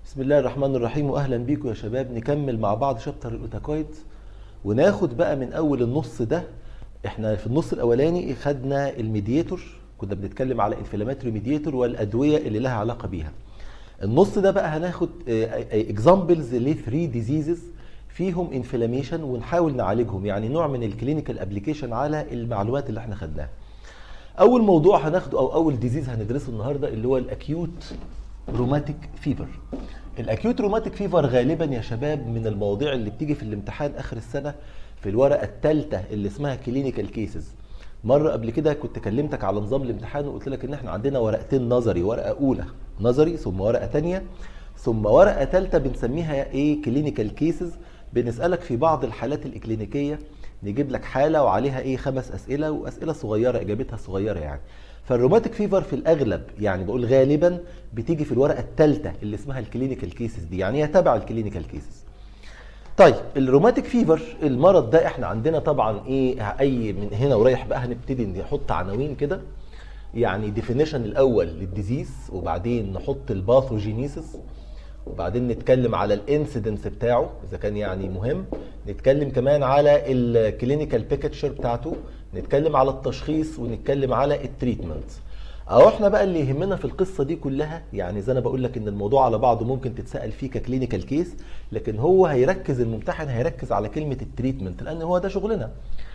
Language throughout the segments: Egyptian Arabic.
بسم الله الرحمن الرحيم واهلا بيكم يا شباب نكمل مع بعض شابتر الاوتاكويد وناخد بقى من اول النص ده احنا في النص الاولاني خدنا الميدياتور كنا بنتكلم على الانفلاماتوري ميدياتور والادويه اللي لها علاقه بيها النص ده بقى هناخد اكزامبلز ل 3 ديزيزز فيهم انفلاميشن ونحاول نعالجهم يعني نوع من الكلينيكال ابلكيشن على المعلومات اللي احنا خدناها اول موضوع هناخده او اول ديزيز هندرسه النهارده اللي هو الاكيوت روماتيك فيفر الاكيوت روماتيك فيفر غالبا يا شباب من المواضيع اللي بتيجي في الامتحان اخر السنه في الورقه الثالثه اللي اسمها كلينيكال كيسز مره قبل كده كنت كلمتك على نظام الامتحان وقلت لك ان احنا عندنا ورقتين نظري ورقه اولى نظري ثم ورقه ثانيه ثم ورقه ثالثه بنسميها ايه كلينيكال كيسز بنسالك في بعض الحالات الاكلينيكيه نجيب لك حاله وعليها ايه خمس اسئله واسئله صغيره اجابتها صغيره يعني فالروماتيك فيفر في الاغلب يعني بقول غالبا بتيجي في الورقه الثالثه اللي اسمها الكلينيكال كيسز دي يعني هي تبع الكلينيكال كيسز طيب الروماتيك فيفر المرض ده احنا عندنا طبعا ايه اي من هنا ورايح بقى هنبتدي نحط عناوين كده يعني ديفينيشن الاول للديزيز وبعدين نحط الباثوجينيسيس وبعدين نتكلم على الانسيدنس بتاعه اذا كان يعني مهم نتكلم كمان على الكلينيكال بيكتشر بتاعته نتكلم على التشخيص ونتكلم على التريتمنت اهو احنا بقى اللي يهمنا في القصه دي كلها يعني زي انا بقول لك ان الموضوع على بعضه ممكن تتسال فيه ككلينيكال كيس لكن هو هيركز الممتحن هيركز على كلمه التريتمنت لان هو ده شغلنا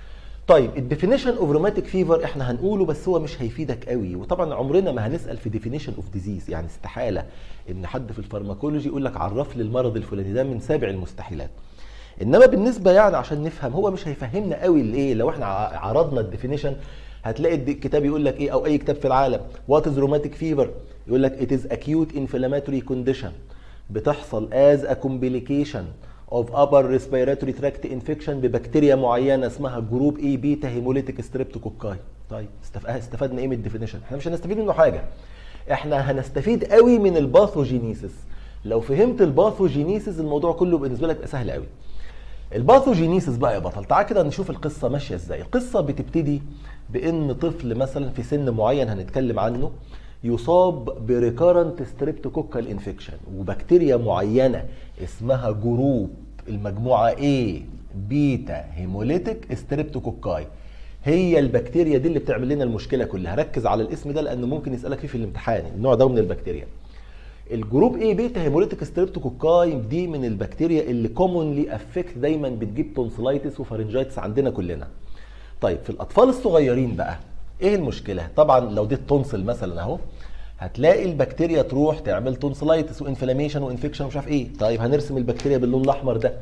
طيب الديفينيشن اوف روماتيك فيفر احنا هنقوله بس هو مش هيفيدك قوي وطبعا عمرنا ما هنسال في ديفينيشن اوف ديزيز يعني استحاله ان حد في الفارماكولوجي يقول لك عرف لي المرض الفلاني ده من سابع المستحيلات انما بالنسبه يعني عشان نفهم هو مش هيفهمنا قوي الايه لو احنا عرضنا الديفينيشن هتلاقي الكتاب يقول لك ايه او اي كتاب في العالم وات از روماتيك فيفر يقول لك ات از اكيوت انفلاماتوري كونديشن بتحصل از ا كومبليكيشن اوف upper respiratory tract infection ببكتيريا معينه اسمها جروب اي بيتا هيموليتيك ستريبتوكوكاي طيب استفدنا ايه من الديفينيشن احنا مش هنستفيد منه حاجه احنا هنستفيد قوي من الباثوجينيسيس لو فهمت الباثوجينيسيس الموضوع كله بالنسبه لك سهل قوي الباثوجينيسيس بقى يا بطل تعال كده نشوف القصه ماشيه ازاي القصه بتبتدي بان طفل مثلا في سن معين هنتكلم عنه يصاب بريكارنت ستريبتوكوكال انفكشن وبكتيريا معينه اسمها جروب المجموعه A بيتا هيموليتيك ستريبتوكوكاي هي البكتيريا دي اللي بتعمل لنا المشكله كلها ركز على الاسم ده لانه ممكن يسالك فيه في الامتحان النوع ده من البكتيريا الجروب A بيتا هيموليتيك ستريبتوكوكاي دي من البكتيريا اللي كومونلي افكت دايما بتجيب تونسلايتس وفارنجايتس عندنا كلنا طيب في الاطفال الصغيرين بقى ايه المشكله طبعا لو دي التونسل مثلا اهو هتلاقي البكتيريا تروح تعمل تونسلايتس وانفلاميشن وانفكشن ومش عارف ايه طيب هنرسم البكتيريا باللون الاحمر ده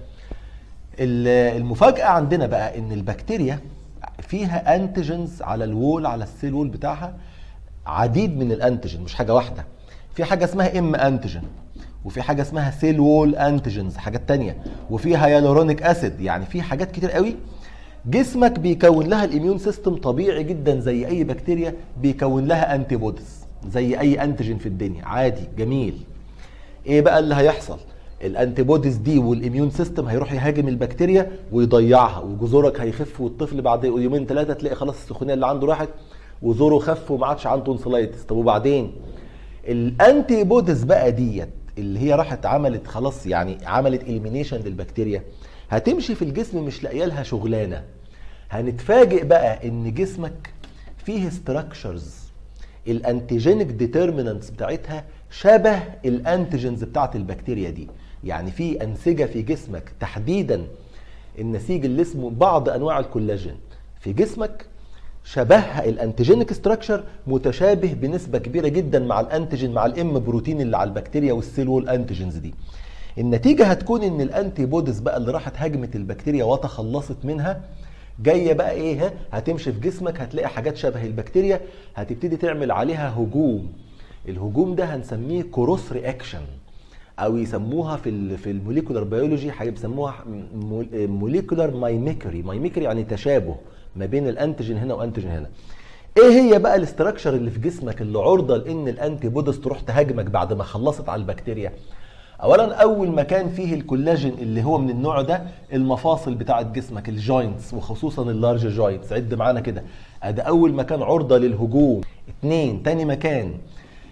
المفاجاه عندنا بقى ان البكتيريا فيها انتيجنز على الوول على السيل وول بتاعها عديد من الانتيجن مش حاجه واحده في حاجه اسمها ام انتيجن وفي حاجه اسمها سيل وول انتيجنز حاجات تانية وفي هيالورونيك اسيد يعني في حاجات كتير قوي جسمك بيكون لها الاميون سيستم طبيعي جدا زي اي بكتيريا بيكون لها انتي بوديز زي اي انتيجين في الدنيا عادي جميل ايه بقى اللي هيحصل الانتي بوديز دي والاميون سيستم هيروح يهاجم البكتيريا ويضيعها وجذورك هيخف والطفل بعد يومين ثلاثه تلاقي خلاص السخونيه اللي عنده راحت وزوره خف وما عادش عنده تونسلايتس طب وبعدين الانتي بوديز بقى ديت اللي هي راحت عملت خلاص يعني عملت اليمينيشن للبكتيريا هتمشي في الجسم مش لاقيه لها شغلانه هنتفاجئ بقى ان جسمك فيه ستراكشرز الانتيجينيك ديترمينانتس بتاعتها شبه الانتيجنز بتاعت البكتيريا دي يعني في انسجه في جسمك تحديدا النسيج اللي اسمه بعض انواع الكولاجين في جسمك شبهها الانتيجينيك ستراكشر متشابه بنسبه كبيره جدا مع الانتيجين مع الام بروتين اللي على البكتيريا والسيل وول انتيجنز دي النتيجه هتكون ان الانتي بوديز بقى اللي راحت هاجمت البكتيريا وتخلصت منها جايه بقى ايه هتمشي في جسمك هتلاقي حاجات شبه البكتيريا هتبتدي تعمل عليها هجوم الهجوم ده هنسميه كروس رياكشن او يسموها في ال في الموليكولار بيولوجي بيسموها موليكولار مايميكري مايميكري يعني تشابه ما بين الانتيجين هنا وانتيجين هنا ايه هي بقى الاستراكشر اللي في جسمك اللي عرضه لان الانتي بوديز تروح تهاجمك بعد ما خلصت على البكتيريا اولا اول مكان فيه الكولاجين اللي هو من النوع ده المفاصل بتاعه جسمك الجوينتس وخصوصا اللارج جوينتس عد معانا كده ادي اول مكان عرضه للهجوم اتنين تاني مكان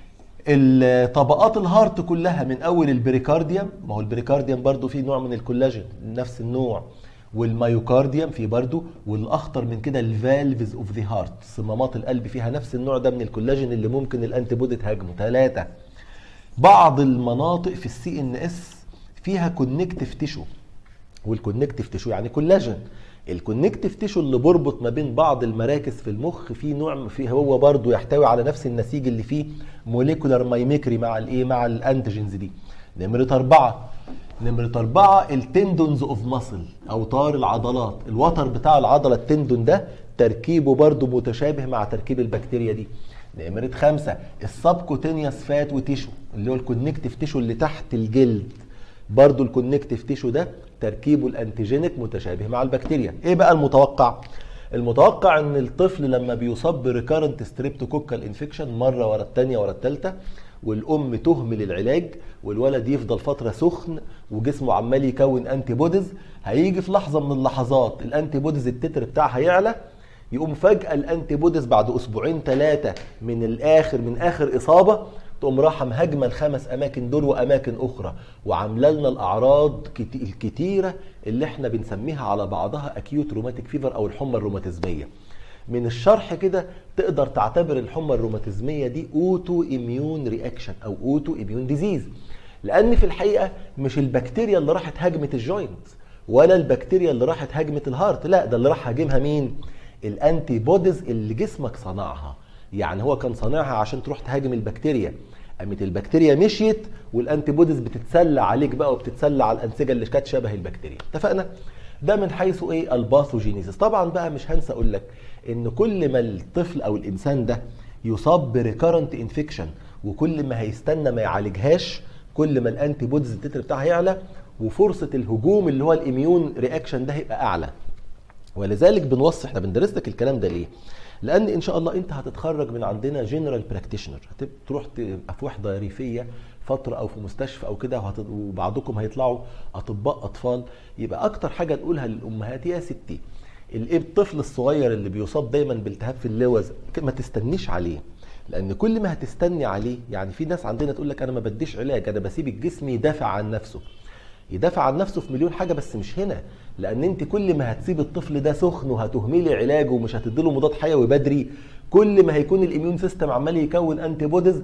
الطبقات الهارت كلها من اول البريكارديوم ما هو البريكارديوم برضو فيه نوع من الكولاجين نفس النوع والمايوكارديوم فيه برضو والاخطر من كده الفالفز اوف ذا هارت صمامات القلب فيها نفس النوع ده من الكولاجين اللي ممكن الانتي بودي تهاجمه ثلاثه بعض المناطق في السي ان اس فيها كونكتيف تيشو والكونكتيف تيشو يعني كولاجين الكونكتيف تيشو اللي بربط ما بين بعض المراكز في المخ فيه نوع فيه هو برضه يحتوي على نفس النسيج اللي فيه موليكولار مايميكري مع الايه مع الانتيجينز دي نمرة أربعة نمرة أربعة التندونز اوف ماسل أوتار العضلات الوتر بتاع العضلة التندون ده تركيبه برضه متشابه مع تركيب البكتيريا دي نمرة خمسة السبكوتينيوس فات وتيشو اللي هو الكونكتيف تيشو اللي تحت الجلد برضو الكونكتيف تيشو ده تركيبه الانتيجينيك متشابه مع البكتيريا ايه بقى المتوقع المتوقع ان الطفل لما بيصاب بريكارنت ستريبتوكوكال انفكشن مره ورا الثانيه ورا الثالثه والام تهمل العلاج والولد يفضل فتره سخن وجسمه عمال يكون انتي بوديز هيجي في لحظه من اللحظات الانتي بوديز التتر بتاعها هيعلى يقوم فجاه الانتي بوديز بعد اسبوعين ثلاثه من الاخر من اخر اصابه تقوم راحه مهاجمه الخمس اماكن دول واماكن اخرى وعامله لنا الاعراض الكتيره اللي احنا بنسميها على بعضها اكيوت روماتيك فيفر او الحمى الروماتيزميه من الشرح كده تقدر تعتبر الحمى الروماتيزميه دي اوتو اميون رياكشن او اوتو اميون ديزيز لان في الحقيقه مش البكتيريا اللي راحت هاجمت الجوينت ولا البكتيريا اللي راحت هاجمت الهارت لا ده اللي راح هاجمها مين الانتي بوديز اللي جسمك صنعها يعني هو كان صانعها عشان تروح تهاجم البكتيريا قامت البكتيريا مشيت والانتي بوديز بتتسلى عليك بقى وبتتسلى على الانسجه اللي كانت شبه البكتيريا اتفقنا ده من حيث ايه الباثوجينيسيس طبعا بقى مش هنسى اقول لك ان كل ما الطفل او الانسان ده يصاب بريكارنت انفكشن وكل ما هيستنى ما يعالجهاش كل ما الانتي بوديز التتر بتاعها يعلى وفرصه الهجوم اللي هو الاميون رياكشن ده هيبقى اعلى ولذلك بنوصي احنا بندرس لك الكلام ده ليه لان ان شاء الله انت هتتخرج من عندنا جنرال براكتيشنر هتروح تبقى في وحده ريفيه فتره او في مستشفى او كده وبعضكم هيطلعوا اطباء اطفال يبقى اكتر حاجه نقولها للامهات يا ستي الطفل الصغير اللي بيصاب دايما بالتهاب في اللوز ما تستنيش عليه لان كل ما هتستني عليه يعني في ناس عندنا تقول لك انا ما بديش علاج انا بسيب الجسم يدافع عن نفسه يدافع عن نفسه في مليون حاجه بس مش هنا لان انت كل ما هتسيب الطفل ده سخن وهتهملي علاجه ومش هتديله مضاد حيوي بدري كل ما هيكون الاميون سيستم عمال يكون انتي بوديز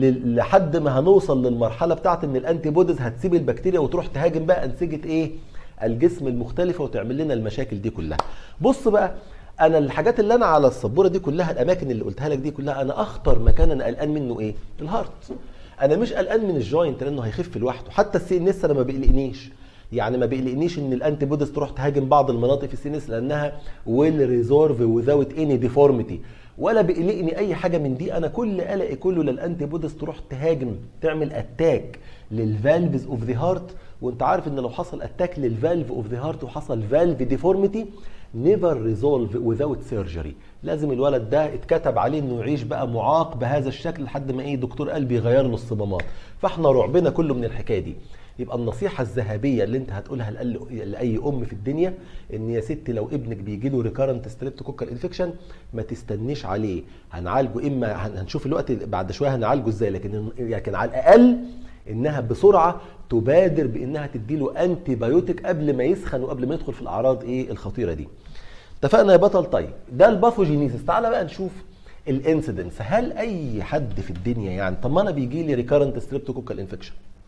لحد ما هنوصل للمرحله بتاعت ان الانتي بوديز هتسيب البكتيريا وتروح تهاجم بقى انسجه ايه الجسم المختلفه وتعمل لنا المشاكل دي كلها بص بقى انا الحاجات اللي انا على السبوره دي كلها الاماكن اللي قلتها لك دي كلها انا اخطر مكان انا قلقان منه ايه الهارت انا مش قلقان من الجوينت لانه هيخف لوحده حتى السي ان اس انا ما بيقلقنيش يعني ما بيقلقنيش ان الانتي بوديز تروح تهاجم بعض المناطق في السي ان اس لانها ويل ريزورف وذاوت اني ديفورميتي ولا بيقلقني اي حاجه من دي انا كل قلقي كله للانتي بوديز تروح تهاجم تعمل اتاك للفالفز اوف ذا هارت وانت عارف ان لو حصل اتاك للفالف اوف ذا هارت وحصل فالف ديفورميتي نيفر ريزولف وذاوت سيرجري لازم الولد ده اتكتب عليه انه يعيش بقى معاق بهذا الشكل لحد ما ايه دكتور قلب يغير له الصمامات فاحنا رعبنا كله من الحكايه دي يبقى النصيحه الذهبيه اللي انت هتقولها لاي ام في الدنيا ان يا ستي لو ابنك بيجي له ريكارنت ستريبتوكوكال انفكشن ما تستنيش عليه هنعالجه اما هنشوف الوقت بعد شويه هنعالجه ازاي لكن لكن على الاقل انها بسرعه تبادر بانها تديله انتي بايوتيك قبل ما يسخن وقبل ما يدخل في الاعراض ايه الخطيره دي اتفقنا يا بطل طيب ده الباثوجينيسيس تعالى بقى نشوف الانسيدنس هل اي حد في الدنيا يعني طب ما انا بيجي لي ريكارنت ستريبتوكوكال انفكشن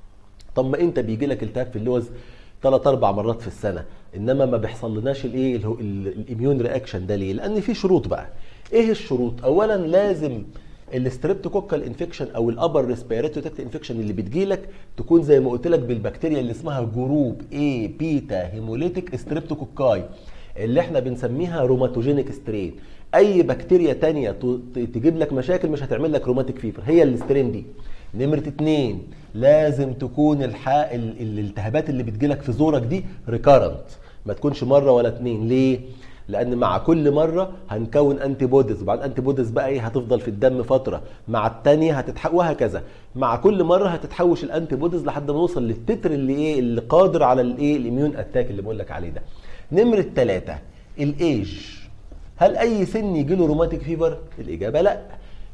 طب ما انت بيجي لك التهاب في اللوز ثلاث اربع مرات في السنه انما ما بيحصل لناش الايه الاميون رياكشن ده ليه لان في شروط بقى ايه الشروط اولا لازم الستريبتوكوكال انفكشن او الابر ريسبيراتوري تاكت انفكشن اللي بتجيلك تكون زي ما قلت لك بالبكتيريا اللي اسمها جروب اي بيتا هيموليتيك ستريبتوكوكاي اللي احنا بنسميها روماتوجينيك سترين اي بكتيريا تانية تجيب لك مشاكل مش هتعمل لك روماتيك فيفر هي السترين دي نمرة اتنين لازم تكون الحق الالتهابات اللي بتجيلك في زورك دي ريكارنت ما تكونش مره ولا اتنين ليه لان مع كل مره هنكون انتي بوديز وبعد انتي بوديز بقى ايه هتفضل في الدم فتره مع الثانيه هتتحول وهكذا مع كل مره هتتحوش الانتي بوديز لحد ما نوصل للتتر اللي ايه اللي قادر على الايه الاميون اتاك اللي بقول لك عليه ده نمره ثلاثة الايج هل اي سن يجي له روماتيك فيفر الاجابه لا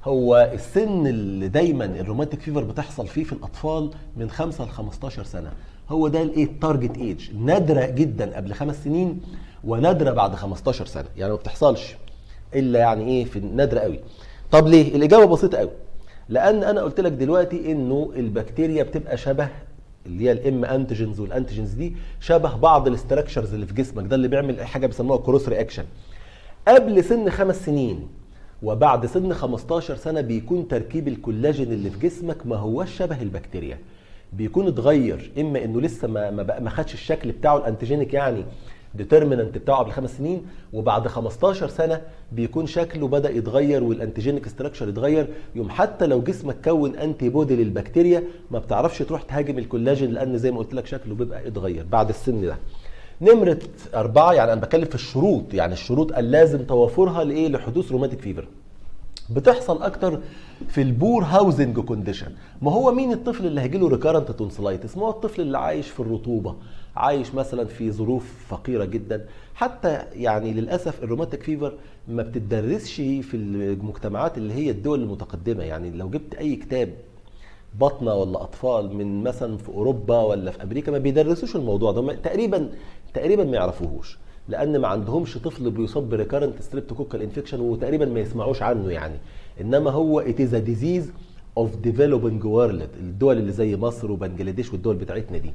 هو السن اللي دايما الروماتيك فيفر بتحصل فيه في الاطفال من 5 ل 15 سنه هو ده الايه التارجت ايج نادره جدا قبل خمس سنين ونادره بعد 15 سنه يعني ما بتحصلش الا يعني ايه في نادره قوي طب ليه الاجابه بسيطه قوي لان انا قلت لك دلوقتي انه البكتيريا بتبقى شبه اللي هي الام انتيجنز والانتيجنز دي شبه بعض الاستراكشرز اللي في جسمك ده اللي بيعمل حاجه بيسموها كروس رياكشن قبل سن خمس سنين وبعد سن 15 سنه بيكون تركيب الكولاجين اللي في جسمك ما هوش شبه البكتيريا بيكون اتغير اما انه لسه ما ما, بقى ما خدش الشكل بتاعه الانتيجينيك يعني ديترمينانت بتاعه قبل خمس سنين وبعد 15 سنه بيكون شكله بدا يتغير والانتيجينيك ستراكشر يتغير يوم حتى لو جسمك كون انتي بودي للبكتيريا ما بتعرفش تروح تهاجم الكولاجين لان زي ما قلت لك شكله بيبقى اتغير بعد السن ده نمرة أربعة يعني أنا بتكلم في الشروط يعني الشروط اللازم توافرها لإيه لحدوث روماتيك فيفر بتحصل اكتر في البور هاوزنج كونديشن ما هو مين الطفل اللي هيجيله ريكارنت تونسلايتس ما هو الطفل اللي عايش في الرطوبه عايش مثلا في ظروف فقيره جدا حتى يعني للاسف الروماتيك فيفر ما بتدرسش في المجتمعات اللي هي الدول المتقدمه يعني لو جبت اي كتاب بطنه ولا اطفال من مثلا في اوروبا ولا في امريكا ما بيدرسوش الموضوع ده تقريبا تقريبا ما يعرفوهوش لان ما عندهمش طفل بيصاب بريكارنت ستريبتوكوكال انفكشن وتقريبا ما يسمعوش عنه يعني انما هو ات از ديزيز اوف ديفلوبينج وورلد الدول اللي زي مصر وبنجلاديش والدول بتاعتنا دي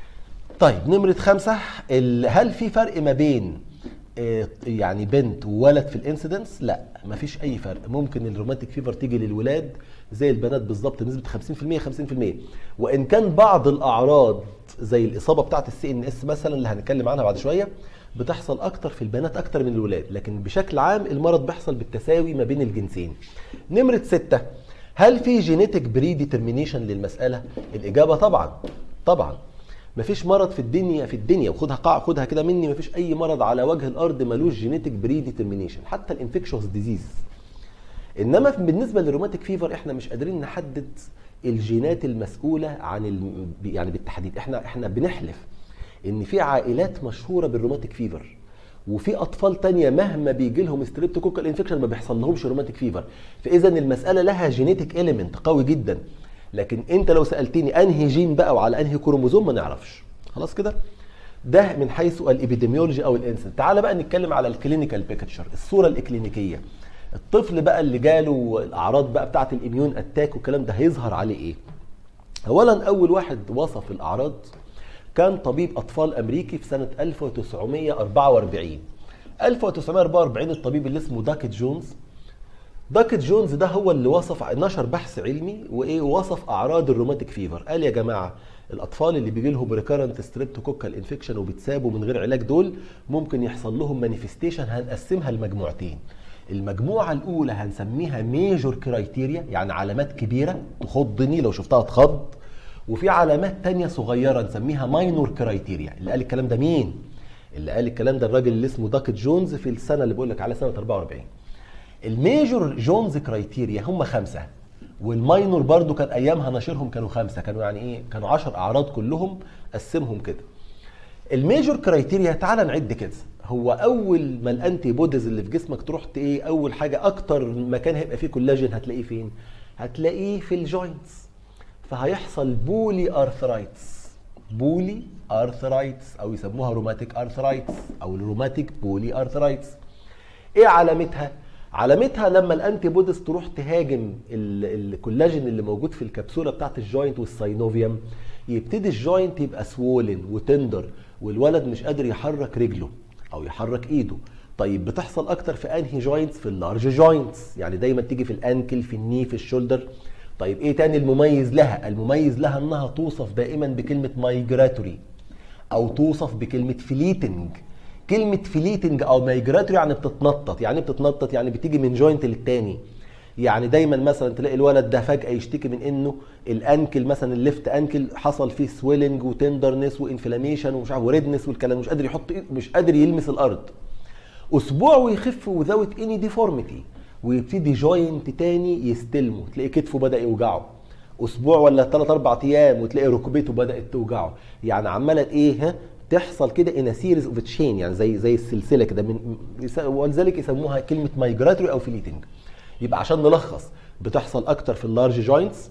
طيب نمرة خمسة هل في فرق ما بين يعني بنت وولد في الانسيدنس؟ لا مفيش اي فرق ممكن الروماتيك فيفر تيجي للولاد زي البنات بالظبط بنسبه 50% 50% وان كان بعض الاعراض زي الاصابه بتاعه السي ان اس مثلا اللي هنتكلم عنها بعد شويه بتحصل اكتر في البنات اكتر من الولاد لكن بشكل عام المرض بيحصل بالتساوي ما بين الجنسين نمرة ستة هل في جينيتك بري ديترمينيشن للمسألة الإجابة طبعا طبعا مفيش مرض في الدنيا في الدنيا وخدها قاع خدها كده مني مفيش اي مرض على وجه الارض ملوش جينيتك بري ديترمينيشن حتى الانفكشوس ديزيز انما بالنسبه للروماتيك فيفر احنا مش قادرين نحدد الجينات المسؤوله عن ال... يعني بالتحديد احنا احنا بنحلف ان في عائلات مشهوره بالروماتيك فيفر وفي اطفال تانية مهما بيجي لهم ستريبتوكوكال انفكشن ما بيحصل لهمش روماتيك فيفر فاذا المساله لها جينيتك اليمنت قوي جدا لكن انت لو سالتني انهي جين بقى وعلى انهي كروموزوم ما نعرفش خلاص كده ده من حيث الابيديميولوجي او الانسن تعال بقى نتكلم على الكلينيكال بيكتشر الصوره الاكلينيكيه الطفل بقى اللي جاله الاعراض بقى بتاعه الاميون اتاك والكلام ده هيظهر عليه ايه اولا اول واحد وصف الاعراض كان طبيب اطفال امريكي في سنه 1944 1944 الطبيب اللي اسمه داكت جونز داكت جونز ده هو اللي وصف نشر بحث علمي وايه وصف اعراض الروماتيك فيفر قال يا جماعه الاطفال اللي بيجي لهم ريكارنت ستريبتوكوكال انفكشن وبتسابوا من غير علاج دول ممكن يحصل لهم مانيفستيشن هنقسمها لمجموعتين المجموعه الاولى هنسميها ميجور كرايتيريا يعني علامات كبيره تخضني لو شفتها تخض وفي علامات تانية صغيرة نسميها ماينور كرايتيريا اللي قال الكلام ده مين؟ اللي قال الكلام ده الراجل اللي اسمه داكت جونز في السنة اللي بقول لك على سنة 44 الميجور جونز كرايتيريا هم خمسة والماينور برضو كان ايامها ناشرهم كانوا خمسة كانوا يعني ايه كانوا 10 اعراض كلهم قسمهم كده الميجور كرايتيريا تعال نعد كده هو اول ما الانتي بوديز اللي في جسمك تروح ايه اول حاجه اكتر مكان هيبقى فيه كولاجين هتلاقيه فين هتلاقيه في الجوينتس فهيحصل بولي ارثرايتس بولي ارثرايتس او يسموها روماتيك ارثرايتس او الروماتيك بولي ارثرايتس ايه علامتها علامتها لما الانتي بوديز تروح تهاجم الكولاجين اللي موجود في الكبسوله بتاعت الجوينت والساينوفيوم يبتدي الجوينت يبقى سوولن وتندر والولد مش قادر يحرك رجله او يحرك ايده طيب بتحصل اكتر في انهي جوينتس في اللارج جوينتس يعني دايما تيجي في الانكل في الني في الشولدر طيب ايه تاني المميز لها المميز لها انها توصف دائما بكلمه مايجراتوري او توصف بكلمه فليتنج كلمه فليتنج او مايجراتوري يعني بتتنطط يعني بتتنطط يعني بتيجي من جوينت للتاني يعني دايما مثلا تلاقي الولد ده فجاه يشتكي من انه الانكل مثلا الليفت انكل حصل فيه سويلنج وتندرنس وانفلاميشن ومش عارف وريدنس والكلام مش قادر يحط مش قادر يلمس الارض اسبوع ويخف وذاوت اني ديفورميتي ويبتدي جوينت تاني يستلمه تلاقي كتفه بدا يوجعه اسبوع ولا ثلاث اربع ايام وتلاقي ركبته بدات توجعه يعني عماله ايه ها تحصل كده ان سيريز اوف تشين يعني زي زي السلسله كده من ولذلك يسموها كلمه مايجراتوري او فليتنج يبقى عشان نلخص بتحصل اكتر في اللارج جوينتس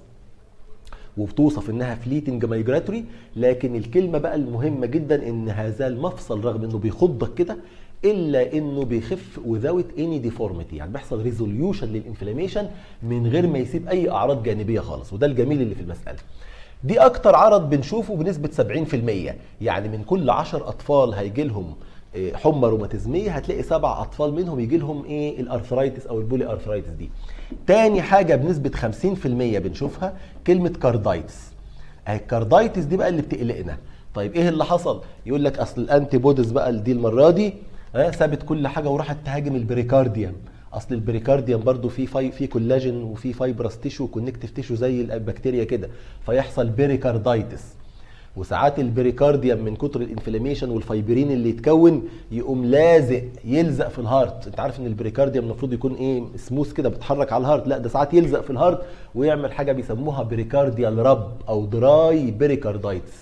وبتوصف انها فليتنج مايجراتوري لكن الكلمه بقى المهمه جدا ان هذا المفصل رغم انه بيخضك كده الا انه بيخف without any deformity يعني بيحصل ريزوليوشن للانفلاميشن من غير ما يسيب اي اعراض جانبيه خالص وده الجميل اللي في المساله دي اكتر عرض بنشوفه بنسبه 70% يعني من كل 10 اطفال هيجي لهم إيه، حمى روماتيزميه هتلاقي سبع اطفال منهم يجي لهم ايه الارثرايتس او البولي ارثرايتس دي تاني حاجه بنسبه 50% بنشوفها كلمه كاردايتس اهي الكاردايتس دي بقى اللي بتقلقنا طيب ايه اللي حصل يقول لك اصل الانتي بوديز بقى دي المره دي ها سابت كل حاجه وراحت تهاجم البريكارديوم اصل البريكارديوم برضو فيه في في كولاجين وفي فايبرس تيشو وكونكتيف تيشو زي البكتيريا كده فيحصل بيريكاردايتس وساعات البريكارديوم من كتر الانفلاميشن والفايبرين اللي يتكون يقوم لازق يلزق في الهارت انت عارف ان البريكارديوم المفروض يكون ايه سموث كده بيتحرك على الهارت لا ده ساعات يلزق في الهارت ويعمل حاجه بيسموها بريكارديال رب او دراي بريكاردايتس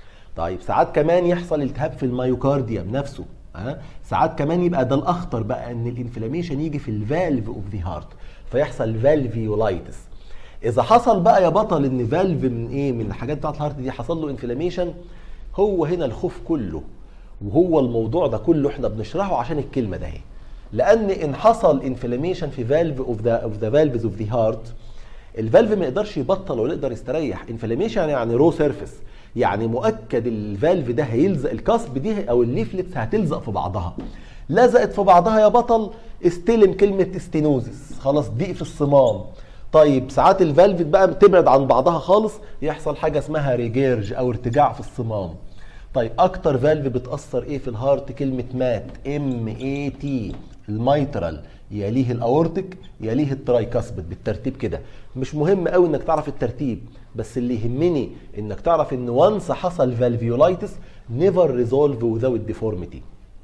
طيب ساعات كمان يحصل التهاب في الميوكارديوم نفسه ها ساعات كمان يبقى ده الاخطر بقى ان الانفلاميشن يجي في الفالف اوف ذا هارت فيحصل فالفيولايتس اذا حصل بقى يا بطل ان فالف من ايه من الحاجات بتاعت الهارت دي حصل له انفلاميشن هو هنا الخوف كله وهو الموضوع ده كله احنا بنشرحه عشان الكلمه ده اهي لان ان حصل انفلاميشن في فالف اوف ذا اوف ذا فالفز اوف ذا هارت الفالف ما يقدرش يبطل ولا يقدر يستريح انفلاميشن يعني رو سيرفيس يعني مؤكد الفالف ده هيلزق الكاسب دي او الليفلتس هتلزق في بعضها لزقت في بعضها يا بطل استلم كلمه استينوزس خلاص ضيق في الصمام طيب ساعات الفالف بقى بتبعد عن بعضها خالص يحصل حاجه اسمها ريجيرج او ارتجاع في الصمام طيب اكتر فالف بتاثر ايه في الهارت كلمه مات ام اي تي الميترال يليه الاورتك يليه الترايكاسبت بالترتيب كده مش مهم قوي انك تعرف الترتيب بس اللي يهمني انك تعرف ان وانس حصل فالفيولايتس نيفر ريزولف وذاوت ديفورميتي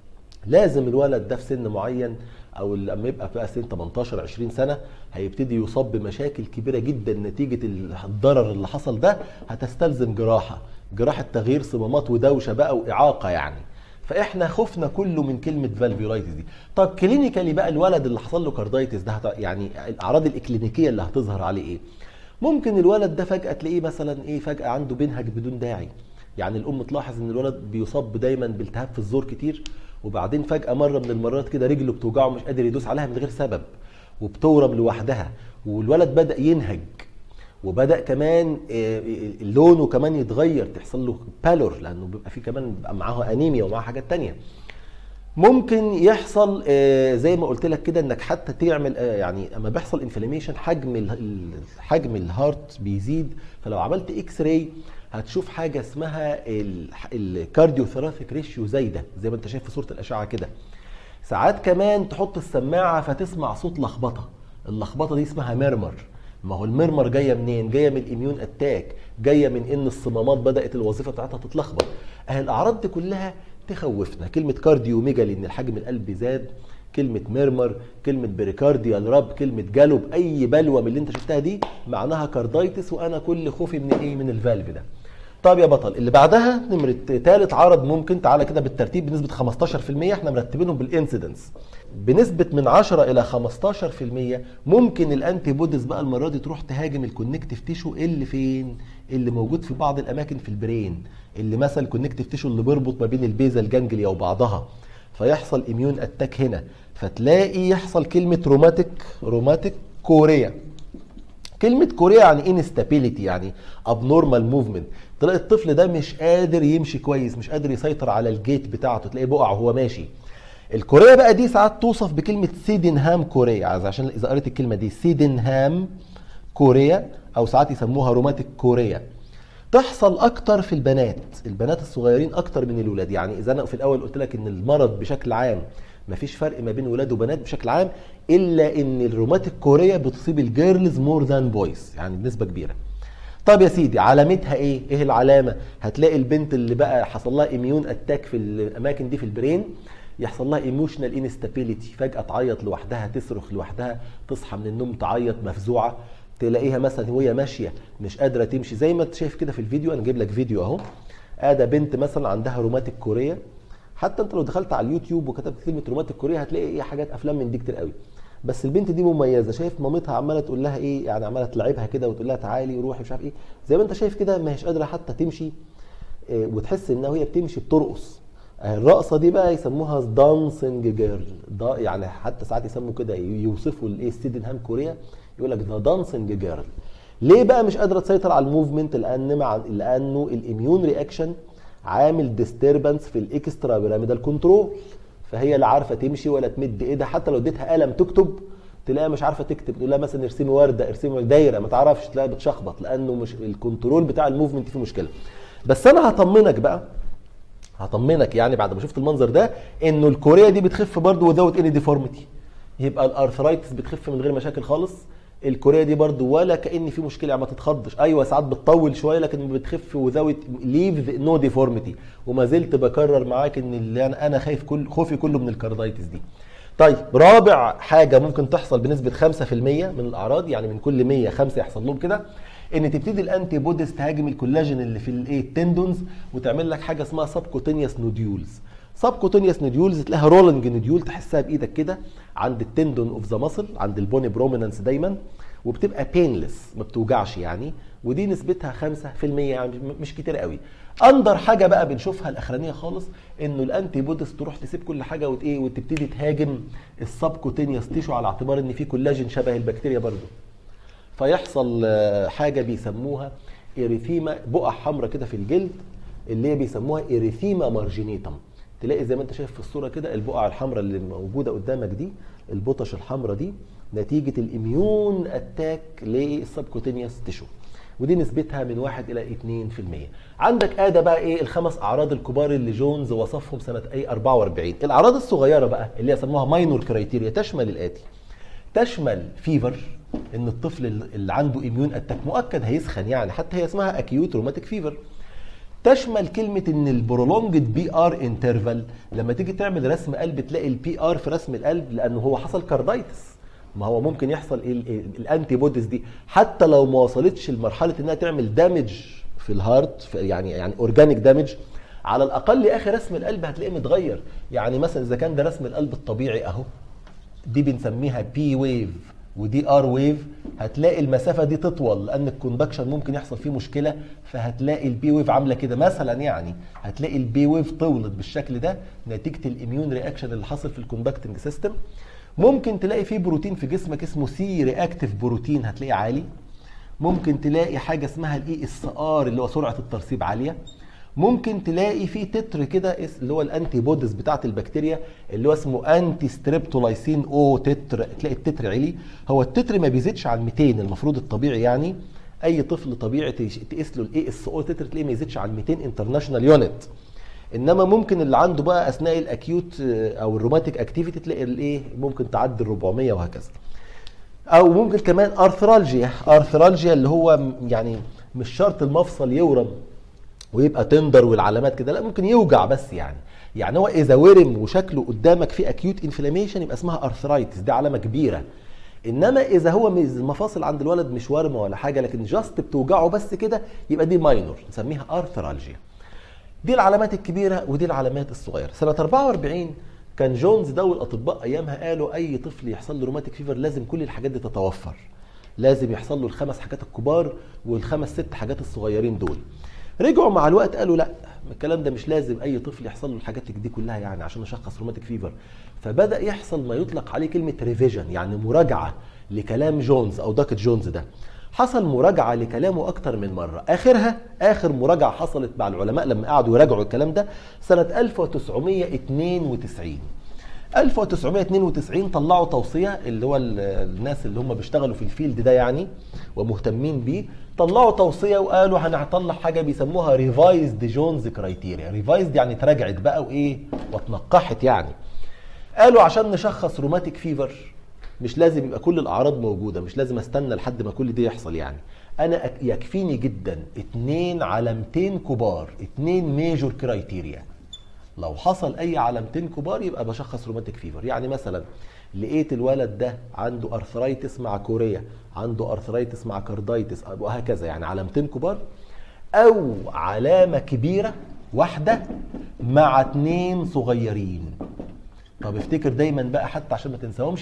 لازم الولد ده في سن معين او لما يبقى بقى سن 18 20 سنه هيبتدي يصاب بمشاكل كبيره جدا نتيجه الضرر اللي حصل ده هتستلزم جراحه جراحه تغيير صمامات ودوشه بقى واعاقه يعني فاحنا خوفنا كله من كلمه فالفيولايتس دي طب كلينيكالي بقى الولد اللي حصل له كاردايتس ده يعني الاعراض الاكلينيكيه اللي هتظهر عليه ايه ممكن الولد ده فجاه تلاقيه مثلا ايه فجاه عنده بنهج بدون داعي يعني الام تلاحظ ان الولد بيصاب دايما بالتهاب في الزور كتير وبعدين فجاه مره من المرات كده رجله بتوجعه مش قادر يدوس عليها من غير سبب وبتورم لوحدها والولد بدا ينهج وبدا كمان لونه كمان يتغير تحصل له بالور لانه بيبقى فيه كمان بيبقى معاه انيميا ومعاه حاجات تانية ممكن يحصل زي ما قلت لك كده انك حتى تعمل يعني اما بيحصل انفلاميشن حجم حجم الهارت بيزيد فلو عملت اكس راي هتشوف حاجه اسمها الكارديو ثرافيك ريشيو زايده زي ما انت شايف في صوره الاشعه كده ساعات كمان تحط السماعه فتسمع صوت لخبطه اللخبطه دي اسمها ميرمر ما هو المرمر جايه منين جايه من الاميون اتاك جايه من ان الصمامات بدات الوظيفه بتاعتها تتلخبط اهي الاعراض دي كلها تخوفنا كلمه كارديو ميجالي ان الحجم القلب زاد كلمة ميرمر كلمة بريكارديال راب كلمة جالوب أي بلوى من اللي أنت شفتها دي معناها كاردايتس وأنا كل خوفي من إيه من الفالف ده طب يا بطل اللي بعدها نمرة ثالث عرض ممكن تعالى كده بالترتيب بنسبة 15% احنا مرتبينهم بالانسيدنس بنسبة من 10 إلى 15% ممكن الأنتي بوديز بقى المرة دي تروح تهاجم الكونكتيف تيشو اللي فين؟ اللي موجود في بعض الأماكن في البرين اللي مثلا الكونكتيف تيشو اللي بيربط ما بين البيزا جانجليا وبعضها فيحصل اميون اتاك هنا فتلاقي يحصل كلمة روماتيك روماتيك كوريا كلمة كوريا يعني انستابيليتي يعني ابنورمال موفمنت تلاقي الطفل ده مش قادر يمشي كويس مش قادر يسيطر على الجيت بتاعته تلاقيه بقع وهو ماشي الكوريا بقى دي ساعات توصف بكلمة سيدنهام كوريا عشان إذا قريت الكلمة دي سيدنهام كوريا أو ساعات يسموها روماتيك كوريا تحصل أكتر في البنات البنات الصغيرين أكتر من الولاد يعني إذا أنا في الأول قلت لك إن المرض بشكل عام مفيش فرق ما بين ولاد وبنات بشكل عام إلا إن الروماتيك كوريا بتصيب الجيرلز مور ذان بويز يعني بنسبة كبيرة طب يا سيدي علامتها ايه؟ ايه العلامه؟ هتلاقي البنت اللي بقى حصل لها اميون اتاك في الاماكن دي في البرين يحصل لها ايموشنال انستابيليتي فجاه تعيط لوحدها تصرخ لوحدها تصحى من النوم تعيط مفزوعه تلاقيها مثلا وهي ماشيه مش قادره تمشي زي ما انت شايف كده في الفيديو انا جايب لك فيديو اهو ادي بنت مثلا عندها روماتيك كوريا حتى انت لو دخلت على اليوتيوب وكتبت كلمه روماتيك كوريا هتلاقي ايه حاجات افلام من دي كتير قوي بس البنت دي مميزه شايف مامتها عماله تقول لها ايه يعني عماله تلعبها كده وتقول لها تعالي روحي مش عارف ايه زي ما انت شايف كده ما هيش قادره حتى تمشي إيه وتحس انها وهي بتمشي بترقص الرقصه دي بقى يسموها دانسنج جيرل يعني حتى ساعات يسموا كده يوصفوا الايه ستيدنهام كوريا يقول لك ذا دانسنج جيرل ليه بقى مش قادره تسيطر على الموفمنت لان مع لانه الاميون رياكشن عامل ديستربنس في الاكسترا بيراميدال كنترول فهي لا عارفه تمشي ولا تمد ايدها حتى لو اديتها قلم تكتب تلاقيها مش عارفه تكتب تقول لها مثلا ارسمي ورده ارسمي دايره ما تعرفش تلاقيها بتشخبط لانه مش الكنترول بتاع الموفمنت فيه مشكله بس انا هطمنك بقى هطمنك يعني بعد ما شفت المنظر ده انه الكوريا دي بتخف برضه وذاوت اني ديفورميتي يبقى الارثرايتس بتخف من غير مشاكل خالص الكوريا دي برضو ولا كان في مشكله ما تتخضش ايوه ساعات بتطول شويه لكن بتخف وذاوت ليف نو ديفورميتي وما زلت بكرر معاك ان اللي انا انا خايف كل خوفي كله من الكاردايتس دي طيب رابع حاجه ممكن تحصل بنسبه 5% من الاعراض يعني من كل 100 خمسه يحصل لهم كده ان تبتدي الانتي بوديز تهاجم الكولاجين اللي في الايه التندونز وتعمل لك حاجه اسمها سبكوتينيوس نوديولز سبكوتينيوس نوديولز تلاقيها رولنج نوديول تحسها بايدك كده عند التندون اوف ذا ماسل عند البوني برومينانس دايما وبتبقى بينلس ما بتوجعش يعني ودي نسبتها 5% يعني مش كتير قوي اندر حاجه بقى بنشوفها الاخرانيه خالص انه الانتي بوديز تروح تسيب كل حاجه وت ايه وتبتدي تهاجم السبكوتينيوس تيشو على اعتبار ان في كولاجين شبه البكتيريا برضه فيحصل حاجه بيسموها اريثيما بقع حمراء كده في الجلد اللي هي بيسموها اريثيما مارجينيتم تلاقي زي ما انت شايف في الصوره كده البقع الحمراء اللي موجوده قدامك دي البطش الحمراء دي نتيجه الاميون اتاك للسبكوتينيوس تيشو ودي نسبتها من 1 الى 2% عندك ادى بقى ايه الخمس اعراض الكبار اللي جونز وصفهم سنه ايه 44 الاعراض الصغيره بقى اللي هي سموها ماينور كرايتيريا تشمل الاتي تشمل فيفر ان الطفل اللي عنده اميون اتاك مؤكد هيسخن يعني حتى هي اسمها اكيوت روماتيك فيفر تشمل كلمة ان البرولونجد بي ار انترفال لما تيجي تعمل رسم قلب تلاقي البي ار في رسم القلب لانه هو حصل كاردايتس ما هو ممكن يحصل الانتي بوديز دي حتى لو ما وصلتش لمرحله انها تعمل دامج في الهارت في يعني يعني اورجانيك دامج على الاقل يا اخي رسم القلب هتلاقيه متغير يعني مثلا اذا كان ده رسم القلب الطبيعي اهو دي بنسميها بي ويف ودي ار ويف هتلاقي المسافه دي تطول لان الكوندكشن ممكن يحصل فيه مشكله فهتلاقي البي ويف عامله كده مثلا يعني هتلاقي البي ويف طولت بالشكل ده نتيجه الاميون رياكشن اللي حصل في الكوندكتنج سيستم ممكن تلاقي فيه بروتين في جسمك اسمه سي رياكتيف بروتين هتلاقيه عالي ممكن تلاقي حاجه اسمها الاي اس ار اللي هو سرعه الترسيب عاليه ممكن تلاقي في تتر كده اللي هو الانتي بوديز بتاعه البكتيريا اللي هو اسمه انتي ستريبتولايسين او تتر تلاقي التتر عالي هو التتر ما بيزيدش عن 200 المفروض الطبيعي يعني اي طفل طبيعي تقيس له الاي اس او تتر تلاقيه ما يزيدش عن 200 انترناشونال يونت انما ممكن اللي عنده بقى اثناء الاكيوت او الروماتيك اكتيفيتي تلاقي الايه ممكن تعدي ال 400 وهكذا او ممكن كمان ارثرالجيا ارثرالجيا اللي هو يعني مش شرط المفصل يورم ويبقى تندر والعلامات كده لا ممكن يوجع بس يعني يعني هو اذا ورم وشكله قدامك في اكيوت انفلاميشن يبقى اسمها ارثرايتس دي علامه كبيره انما اذا هو المفاصل عند الولد مش ورمه ولا حاجه لكن جاست بتوجعه بس كده يبقى دي ماينور نسميها ارثرالجيا دي العلامات الكبيره ودي العلامات الصغيره سنه 44 كان جونز ده والاطباء ايامها قالوا اي طفل يحصل له روماتيك فيفر لازم كل الحاجات دي تتوفر لازم يحصل له الخمس حاجات الكبار والخمس ست حاجات الصغيرين دول رجعوا مع الوقت قالوا لا الكلام ده مش لازم اي طفل يحصل له الحاجات دي كلها يعني عشان اشخص روماتيك فيفر فبدا يحصل ما يطلق عليه كلمه ريفيجن يعني مراجعه لكلام جونز او داكت جونز ده حصل مراجعة لكلامه أكتر من مرة آخرها آخر مراجعة حصلت مع العلماء لما قعدوا يراجعوا الكلام ده سنة 1992 1992 طلعوا توصية اللي هو الناس اللي هم بيشتغلوا في الفيلد ده يعني ومهتمين بيه طلعوا توصية وقالوا هنطلع حاجة بيسموها ريفايزد جونز كرايتيريا ريفايزد يعني اتراجعت بقى وإيه واتنقحت يعني قالوا عشان نشخص روماتيك فيفر مش لازم يبقى كل الاعراض موجوده مش لازم استنى لحد ما كل ده يحصل يعني انا يكفيني جدا اتنين علامتين كبار اتنين ميجور كرايتيريا لو حصل اي علامتين كبار يبقى بشخص روماتيك فيفر يعني مثلا لقيت الولد ده عنده ارثرايتس مع كوريا عنده ارثرايتس مع كاردايتس وهكذا يعني علامتين كبار او علامه كبيره واحده مع اتنين صغيرين طب افتكر دايما بقى حتى عشان ما تنساهمش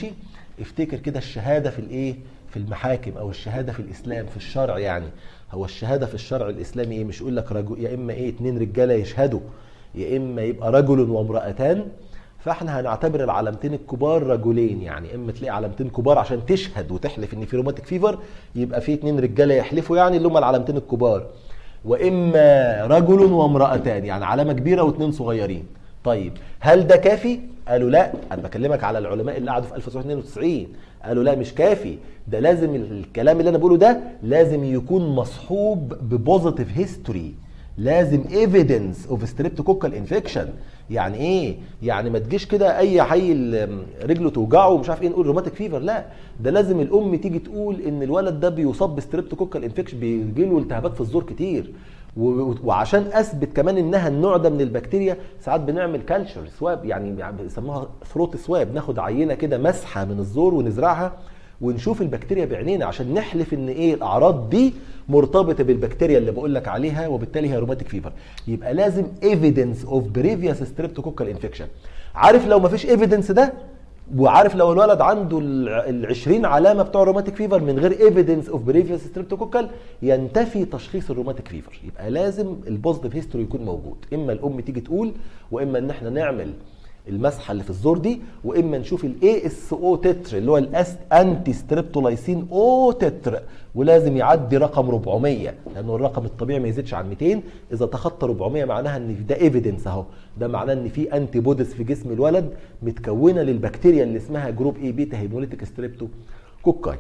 افتكر كده الشهاده في الايه في المحاكم او الشهاده في الاسلام في الشرع يعني هو الشهاده في الشرع الاسلامي ايه مش يقول لك رجل يا اما ايه اتنين رجاله يشهدوا يا اما يبقى رجل وامراتان فاحنا هنعتبر العلامتين الكبار رجلين يعني اما تلاقي علامتين كبار عشان تشهد وتحلف ان في روماتيك فيفر يبقى في اتنين رجاله يحلفوا يعني اللي هم العلامتين الكبار واما رجل وامراتان يعني علامه كبيره واثنين صغيرين طيب هل ده كافي قالوا لا انا بكلمك على العلماء اللي قعدوا في 1992 قالوا لا مش كافي ده لازم الكلام اللي انا بقوله ده لازم يكون مصحوب ببوزيتيف هيستوري لازم ايفيدنس اوف ستريبتوكوكال انفكشن يعني ايه يعني ما تجيش كده اي عيل رجله توجعه ومش عارف ايه نقول روماتيك فيفر لا ده لازم الام تيجي تقول ان الولد ده بيصاب بستريبتوكوكال انفكشن بيجي له التهابات في الزور كتير وعشان اثبت كمان انها النوع ده من البكتيريا ساعات بنعمل كالتشر سواب يعني بيسموها ثروت سواب ناخد عينه كده مسحه من الزور ونزرعها ونشوف البكتيريا بعينينا عشان نحلف ان ايه الاعراض دي مرتبطه بالبكتيريا اللي بقول لك عليها وبالتالي هي روماتيك فيفر يبقى لازم ايفيدنس اوف بريفيوس ستريبتوكوكال انفكشن عارف لو ما فيش ايفيدنس ده وعارف لو الولد عنده ال 20 علامه بتوع الروماتيك فيفر من غير ايفيدنس اوف بريفيوس ستريبتوكوكال ينتفي تشخيص الروماتيك فيفر يبقى لازم البوزيتيف هيستوري يكون موجود اما الام تيجي تقول واما ان احنا نعمل المسحه اللي في الزور دي واما نشوف الاي اس او تتر اللي هو الاس انتي ستريبتولايسين او تتر ولازم يعدي رقم 400 لانه الرقم الطبيعي ما يزيدش عن 200 اذا تخطى 400 معناها ان ده ايفيدنس اهو ده معناه ان في انتي بوديز في جسم الولد متكونه للبكتيريا اللي اسمها جروب اي بيتا هيموليتيك ستريبتو كوكاي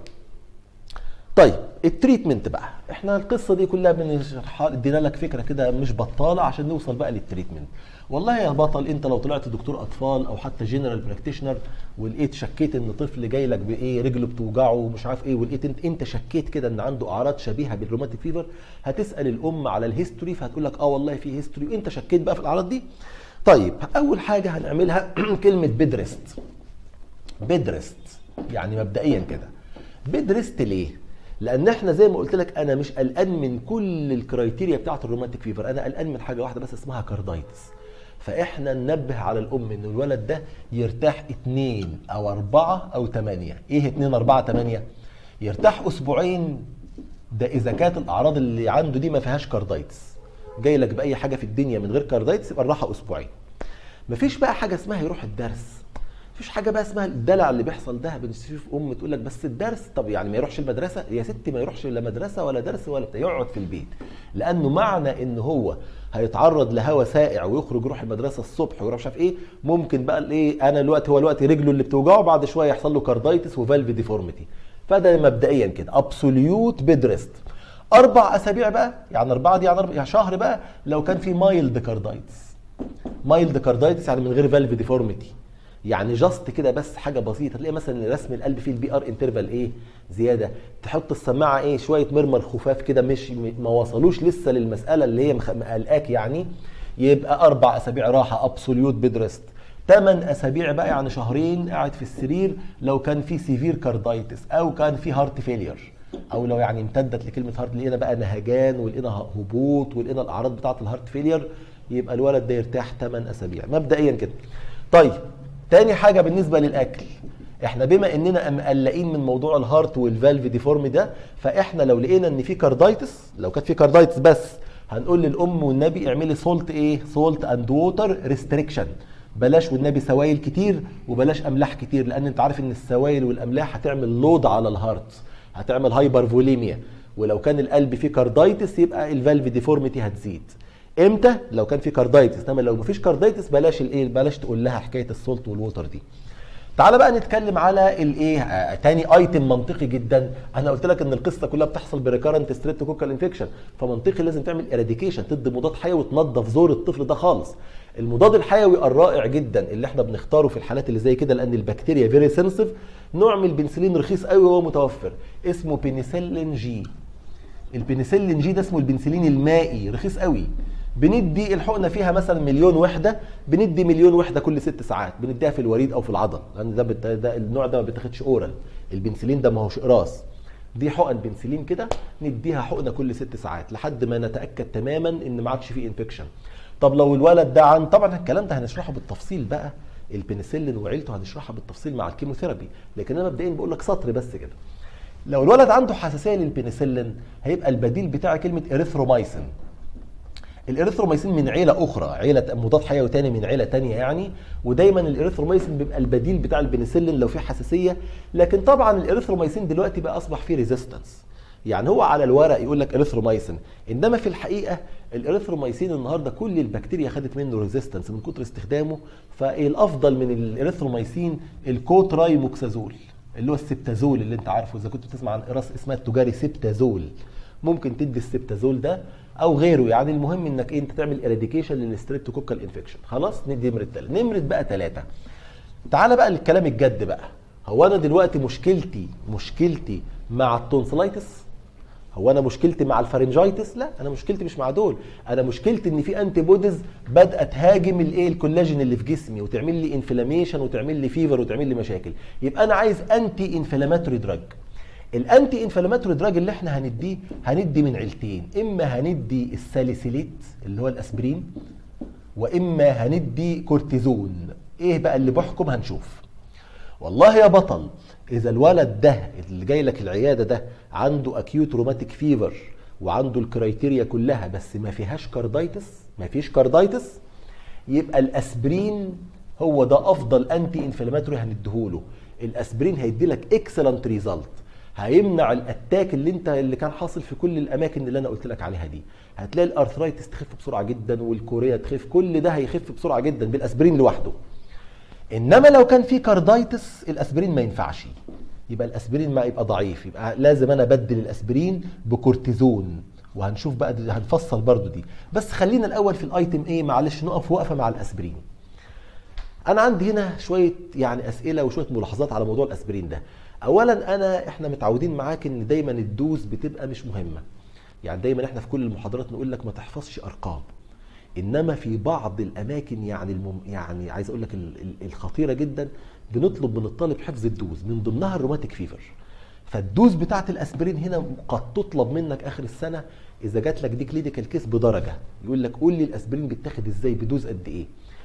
طيب التريتمنت بقى احنا القصه دي كلها بنشرحها ادينا لك فكره كده مش بطاله عشان نوصل بقى للتريتمنت والله يا بطل انت لو طلعت دكتور اطفال او حتى جنرال براكتيشنر ولقيت شكيت ان طفل جاي لك بايه رجله بتوجعه ومش عارف ايه ولقيت انت انت شكيت كده ان عنده اعراض شبيهه بالروماتيك فيفر هتسال الام على الهيستوري فهتقول لك اه والله في هيستوري وانت شكيت بقى في الاعراض دي طيب اول حاجه هنعملها كلمه بيدرست بيدرست يعني مبدئيا كده بيدرست ليه لان احنا زي ما قلت لك انا مش قلقان من كل الكرايتيريا بتاعه الروماتيك فيفر انا قلقان من حاجه واحده بس اسمها كاردايتس فاحنا ننبه على الام ان الولد ده يرتاح اتنين او اربعة او تمانية ايه اتنين اربعة تمانية يرتاح اسبوعين ده اذا كانت الاعراض اللي عنده دي ما فيهاش كاردايتس جاي لك باي حاجه في الدنيا من غير كاردايتس يبقى الراحه اسبوعين مفيش بقى حاجه اسمها يروح الدرس مفيش حاجه بقى اسمها الدلع اللي بيحصل ده بنشوف ام تقول لك بس الدرس طب يعني ما يروحش المدرسه يا ستي ما يروحش لا مدرسه ولا درس ولا بتاع يقعد في البيت لانه معنى ان هو هيتعرض لهواء ساقع ويخرج يروح المدرسه الصبح ويروح مش عارف ايه ممكن بقى الايه انا الوقت هو الوقت رجله اللي بتوجعه بعد شويه يحصل له كاردايتس وفالف ديفورميتي فده مبدئيا كده ابسوليوت بيد ريست اربع اسابيع بقى يعني اربعه دي يعني, أربع يعني شهر بقى لو كان في مايلد كاردايتس مايلد كاردايتس يعني من غير فالف ديفورميتي يعني جاست كده بس حاجه بسيطه تلاقي مثلا رسم القلب فيه البي ار انترفال ايه زياده تحط السماعه ايه شويه مرمر خفاف كده مش ما وصلوش لسه للمساله اللي هي مقلقاك يعني يبقى اربع اسابيع راحه ابسوليوت بيد ريست ثمان اسابيع بقى يعني شهرين قاعد في السرير لو كان في سيفير كاردايتس او كان في هارت فيلير او لو يعني امتدت لكلمه هارت لقينا بقى نهجان ولقينا هبوط ولقينا الاعراض بتاعه الهارت فيلير يبقى الولد ده يرتاح 8 اسابيع مبدئيا كده طيب تاني حاجة بالنسبة للأكل احنا بما اننا مقلقين من موضوع الهارت والفالف ديفورم ده فاحنا لو لقينا ان في كاردايتس لو كانت في كاردايتس بس هنقول للام والنبي اعملي سولت ايه سولت اند ووتر ريستريكشن بلاش والنبي سوائل كتير وبلاش املاح كتير لان انت عارف ان السوائل والاملاح هتعمل لود على الهارت هتعمل هايبر فوليميا ولو كان القلب فيه كاردايتس يبقى الفالف ديفورميتي هتزيد امتى لو كان في كاردايتس انما لو مفيش كاردايتس بلاش الايه بلاش تقول لها حكايه السولت والووتر دي تعال بقى نتكلم على الايه آه تاني ايتم منطقي جدا انا قلت لك ان القصه كلها بتحصل بريكارنت ستريبتوكوكال انفكشن فمنطقي لازم تعمل اراديكيشن تدي مضاد حيوي وتنظف زور الطفل ده خالص المضاد الحيوي الرائع جدا اللي احنا بنختاره في الحالات اللي زي كده لان البكتيريا فيري سنسيف نوع من البنسلين رخيص قوي وهو متوفر اسمه بينيسيلين جي البنسلين جي ده اسمه البنسلين المائي رخيص قوي بندي الحقنه فيها مثلا مليون وحده بندي مليون وحده كل ست ساعات بنديها في الوريد او في العضل لان ده, بت... ده النوع ده ما بيتاخدش اورال البنسلين ده ما هوش اقراص دي حقن بنسلين كده نديها حقنه كل ست ساعات لحد ما نتاكد تماما ان ما عادش فيه انفكشن طب لو الولد ده عن طبعا الكلام ده هنشرحه بالتفصيل بقى البنسلين وعيلته هنشرحها بالتفصيل مع الكيموثيرابي لكن انا مبدئيا بقول لك سطر بس كده لو الولد عنده حساسيه للبنسلين هيبقى البديل بتاع كلمه اريثرومايسين الاريثرومايسين من عيله اخرى عيله مضاد حيوي تاني من عيله تانية يعني ودايما الاريثرومايسين بيبقى البديل بتاع البنسلين لو في حساسيه لكن طبعا الاريثرومايسين دلوقتي بقى اصبح فيه ريزيستنس يعني هو على الورق يقول لك اريثرومايسين انما في الحقيقه الاريثرومايسين النهارده كل البكتيريا خدت منه ريزيستنس من كتر استخدامه فالافضل من الاريثرومايسين الكوترايموكسازول اللي هو السبتازول اللي انت عارفه اذا كنت بتسمع عن قراص اسمها التجاري سبتازول ممكن تدي السبتازول ده او غيره يعني المهم انك انت تعمل اراديكيشن للستريبتوكوكال انفكشن خلاص ندي نمره ثلاثه نمره بقى ثلاثه تعالى بقى للكلام الجد بقى هو انا دلوقتي مشكلتي مشكلتي مع التونسلايتس هو انا مشكلتي مع الفارنجايتس لا انا مشكلتي مش مع دول انا مشكلتي ان في انتي بوديز بدات تهاجم الايه الكولاجين اللي في جسمي وتعمل لي انفلاميشن وتعمل لي فيفر وتعمل لي مشاكل يبقى انا عايز انتي انفلاماتوري دراج الانتي انفلاماتوري دراج اللي احنا هنديه هندي من عيلتين اما هندي الساليسيليت اللي هو الاسبرين واما هندي كورتيزون ايه بقى اللي بحكم هنشوف والله يا بطل اذا الولد ده اللي جاي لك العياده ده عنده اكيوت روماتيك فيفر وعنده الكرايتيريا كلها بس ما فيهاش كاردايتس ما فيش كاردايتس يبقى الاسبرين هو ده افضل انتي انفلاماتوري هنديهوله الاسبرين هيدي لك اكسلنت ريزلت هيمنع الاتاك اللي انت اللي كان حاصل في كل الاماكن اللي انا قلت لك عليها دي هتلاقي الارثرايتس تخف بسرعه جدا والكوريا تخف كل ده هيخف بسرعه جدا بالاسبرين لوحده انما لو كان في كاردايتس الاسبرين ما ينفعش يبقى الاسبرين ما يبقى ضعيف يبقى لازم انا ابدل الاسبرين بكورتيزون وهنشوف بقى دي هنفصل برضو دي بس خلينا الاول في الايتم ايه معلش نقف وقفه مع الاسبرين انا عندي هنا شويه يعني اسئله وشويه ملاحظات على موضوع الاسبرين ده اولا انا احنا متعودين معاك ان دايما الدوز بتبقى مش مهمه يعني دايما احنا في كل المحاضرات نقول لك ما تحفظش ارقام انما في بعض الاماكن يعني المم يعني عايز اقول لك الخطيره جدا بنطلب من الطالب حفظ الدوز من ضمنها الروماتيك فيفر فالدوز بتاعت الاسبرين هنا قد تطلب منك اخر السنه اذا جات لك دي كلينيكال كيس بدرجه يقول لك قول لي الاسبرين بيتاخد ازاي بدوز قد ايه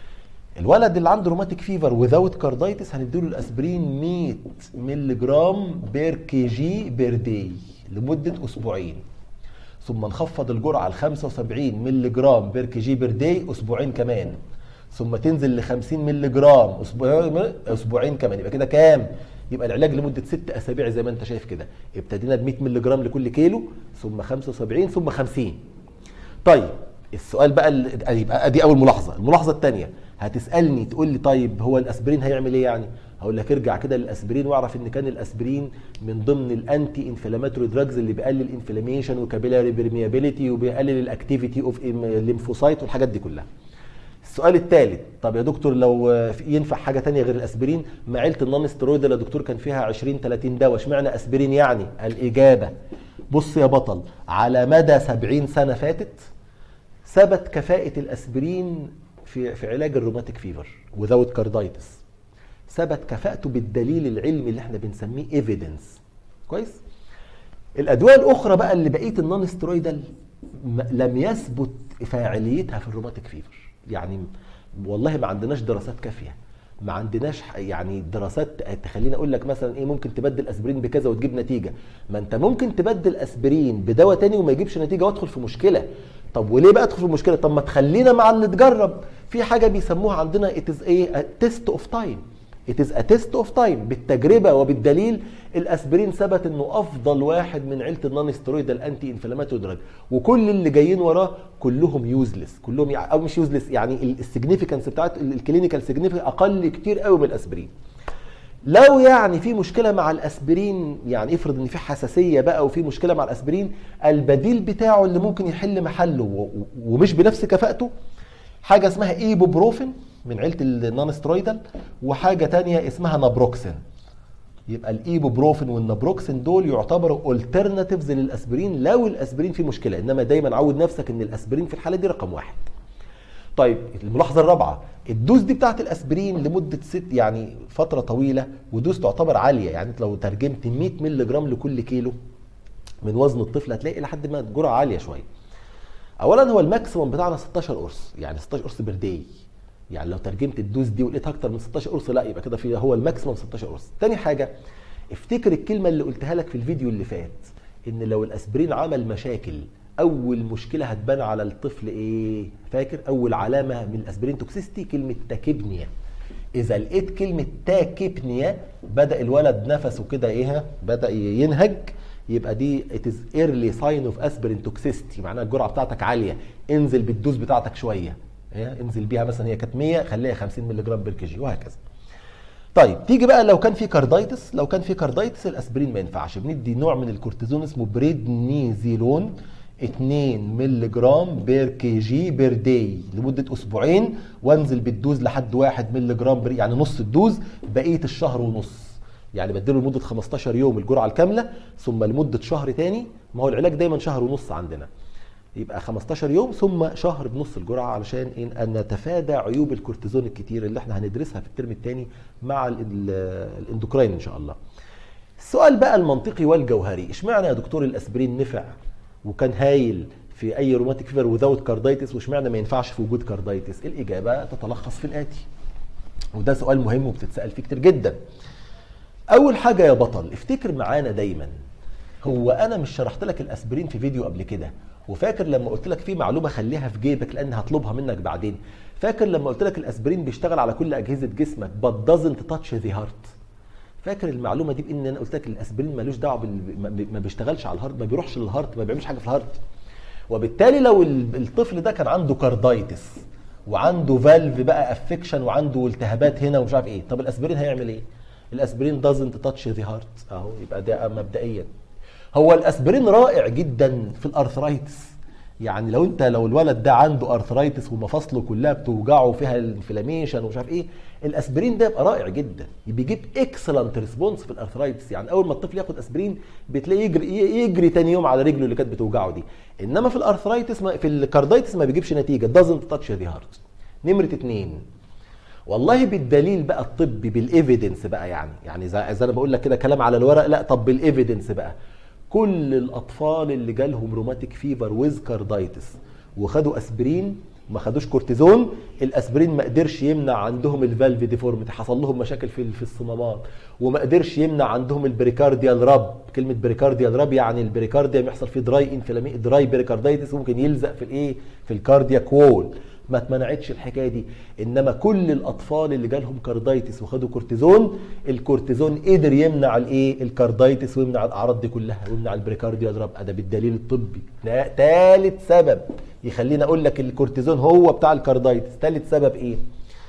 الولد اللي عنده روماتيك فيفر وذاوت كاردايتس هنديله الاسبرين 100 مللي جرام بير كي جي بير داي لمده اسبوعين ثم نخفض الجرعه ل 75 مللي جرام بير كي جي بير داي اسبوعين كمان ثم تنزل ل 50 مللي جرام اسبوعين اسبوعين كمان يبقى كده كام؟ يبقى العلاج لمده ست اسابيع زي ما انت شايف كده ابتدينا ب 100 مللي جرام لكل كيلو ثم 75 ثم 50 طيب السؤال بقى يبقى ادي اول ملاحظه الملاحظه الثانيه هتسالني تقول لي طيب هو الاسبرين هيعمل ايه يعني هقول لك ارجع كده للاسبرين واعرف ان كان الاسبرين من ضمن الانتي انفلاماتوري دراجز اللي بيقلل انفلاميشن وكابيلاري بيرميابيليتي وبيقلل الاكتيفيتي اوف الليمفوسايت والحاجات دي كلها السؤال الثالث طب يا دكتور لو ينفع حاجه تانية غير الاسبرين ما عيله النون ستيرويد يا دكتور كان فيها 20 30 دواء اشمعنى اسبرين يعني الاجابه بص يا بطل على مدى 70 سنه فاتت ثبت كفاءه الاسبرين في في علاج الروماتيك فيفر وذوت كاردايتس ثبت كفاءته بالدليل العلمي اللي احنا بنسميه ايفيدنس كويس الادويه الاخرى بقى اللي بقيه النون ستيرويدال لم يثبت فاعليتها في الروماتيك فيفر يعني والله ما عندناش دراسات كافيه ما عندناش يعني دراسات تخليني اقول لك مثلا ايه ممكن تبدل اسبرين بكذا وتجيب نتيجه ما انت ممكن تبدل اسبرين بدواء تاني وما يجيبش نتيجه وادخل في مشكله طب وليه بقى ادخل في مشكله طب ما تخلينا مع اللي تجرب في حاجه بيسموها عندنا it is a test of time it is a test of time بالتجربه وبالدليل الاسبرين ثبت انه افضل واحد من عيله النون ستيرويد الانتي انفلاماتوري دراج وكل اللي جايين وراه كلهم يوزلس كلهم يعني او مش يوزلس يعني السيجنيفيكانس بتاعت الكلينيكال سيجنيفيكانس اقل كتير قوي من الاسبرين لو يعني في مشكله مع الاسبرين يعني افرض ان في حساسيه بقى وفي مشكله مع الاسبرين البديل بتاعه اللي ممكن يحل محله ومش بنفس كفاءته حاجه اسمها ايبوبروفين من عيله النون سترويدال وحاجه تانية اسمها نابروكسين يبقى الايبوبروفين والنابروكسين دول يعتبروا الترناتيفز للاسبرين لو الاسبرين فيه مشكله انما دايما عود نفسك ان الاسبرين في الحاله دي رقم واحد طيب الملاحظه الرابعه الدوز دي بتاعت الاسبرين لمده ست يعني فتره طويله ودوز تعتبر عاليه يعني انت لو ترجمت 100 مللي جرام لكل كيلو من وزن الطفل هتلاقي لحد ما جرعه عاليه شويه اولا هو الماكسيموم بتاعنا 16 قرص يعني 16 قرص بير داي يعني لو ترجمت الدوز دي ولقيتها اكتر من 16 قرص لا يبقى كده في هو الماكسيموم 16 قرص تاني حاجه افتكر الكلمه اللي قلتها لك في الفيديو اللي فات ان لو الاسبرين عمل مشاكل اول مشكله هتبان على الطفل ايه فاكر اول علامه من الاسبرين توكسيستي كلمه تاكيبنيا اذا لقيت كلمه تاكيبنيا بدا الولد نفسه كده ايه بدا ينهج يبقى دي it is early sign of aspirin toxicity معناها الجرعه بتاعتك عاليه انزل بالدوز بتاعتك شويه إيه؟ انزل بيها مثلا هي كانت 100 خليها 50 مللي جرام بير كي جي وهكذا طيب تيجي بقى لو كان في كاردايتس لو كان في كاردايتس الاسبرين ما ينفعش بندي نوع من الكورتيزون اسمه بريدنيزيلون 2 مللي جرام بير كي جي بير داي لمده اسبوعين وانزل بالدوز لحد 1 مللي جرام بير يعني نص الدوز بقيه الشهر ونص يعني بديله لمده 15 يوم الجرعه الكامله ثم لمده شهر تاني ما هو العلاج دايما شهر ونص عندنا يبقى 15 يوم ثم شهر بنص الجرعه علشان إن, ان نتفادى عيوب الكورتيزون الكتير اللي احنا هندرسها في الترم الثاني مع الاندوكراين ان شاء الله. السؤال بقى المنطقي والجوهري اشمعنى يا دكتور الاسبرين نفع وكان هايل في اي روماتيك فيفر وذاوت كاردايتس واشمعنى ما ينفعش في وجود كاردايتس؟ الاجابه تتلخص في الاتي. وده سؤال مهم وبتتسال فيه كتير جدا. اول حاجه يا بطل افتكر معانا دايما هو انا مش شرحت لك الاسبرين في فيديو قبل كده وفاكر لما قلت لك في معلومه خليها في جيبك لان هطلبها منك بعدين فاكر لما قلت لك الاسبرين بيشتغل على كل اجهزه جسمك but doesn't touch the heart فاكر المعلومه دي بان انا قلت لك الاسبرين ملوش دعوه بال... ما بيشتغلش على الهارت ما بيروحش للهارت ما بيعملش حاجه في الهارت وبالتالي لو الطفل ده كان عنده كاردايتس وعنده فالف بقى افكشن وعنده التهابات هنا ومش عارف ايه طب الاسبرين هيعمل ايه الاسبرين دازنت تاتش ذا هارت اهو يبقى ده مبدئيا هو الاسبرين رائع جدا في الارثرايتس يعني لو انت لو الولد ده عنده ارثرايتس ومفاصله كلها بتوجعه فيها الانفلاميشن ومش عارف ايه الاسبرين ده يبقى رائع جدا بيجيب اكسلنت ريسبونس في الارثرايتس يعني اول ما الطفل ياخد اسبرين بتلاقيه يجري يجري تاني يوم على رجله اللي كانت بتوجعه دي انما في الارثرايتس ما في الكاردايتس ما بيجيبش نتيجه دازنت تاتش ذا هارت نمره اتنين والله بالدليل بقى الطبي بالايفيدنس بقى يعني يعني زي انا بقول لك كده كلام على الورق لا طب بالايفيدنس بقى كل الاطفال اللي جالهم روماتيك فيفر ويز كاردايتس وخدوا اسبرين ما خدوش كورتيزون الاسبرين ما قدرش يمنع عندهم الفالف ديفورميتي حصل لهم مشاكل في في الصمامات وما قدرش يمنع عندهم البريكارديال راب كلمه بريكارديال راب يعني البريكارديا بيحصل فيه دراي انفلامي دراي بريكاردايتس ممكن يلزق في الايه في الكاردياك وول ما اتمنعتش الحكايه دي انما كل الاطفال اللي جالهم كاردايتس وخدوا كورتيزون الكورتيزون قدر يمنع الايه الكاردايتس ويمنع الاعراض دي كلها ويمنع البريكارديا ضرب ده بالدليل الطبي ثالث سبب يخليني اقول لك الكورتيزون هو بتاع الكاردايتس ثالث سبب ايه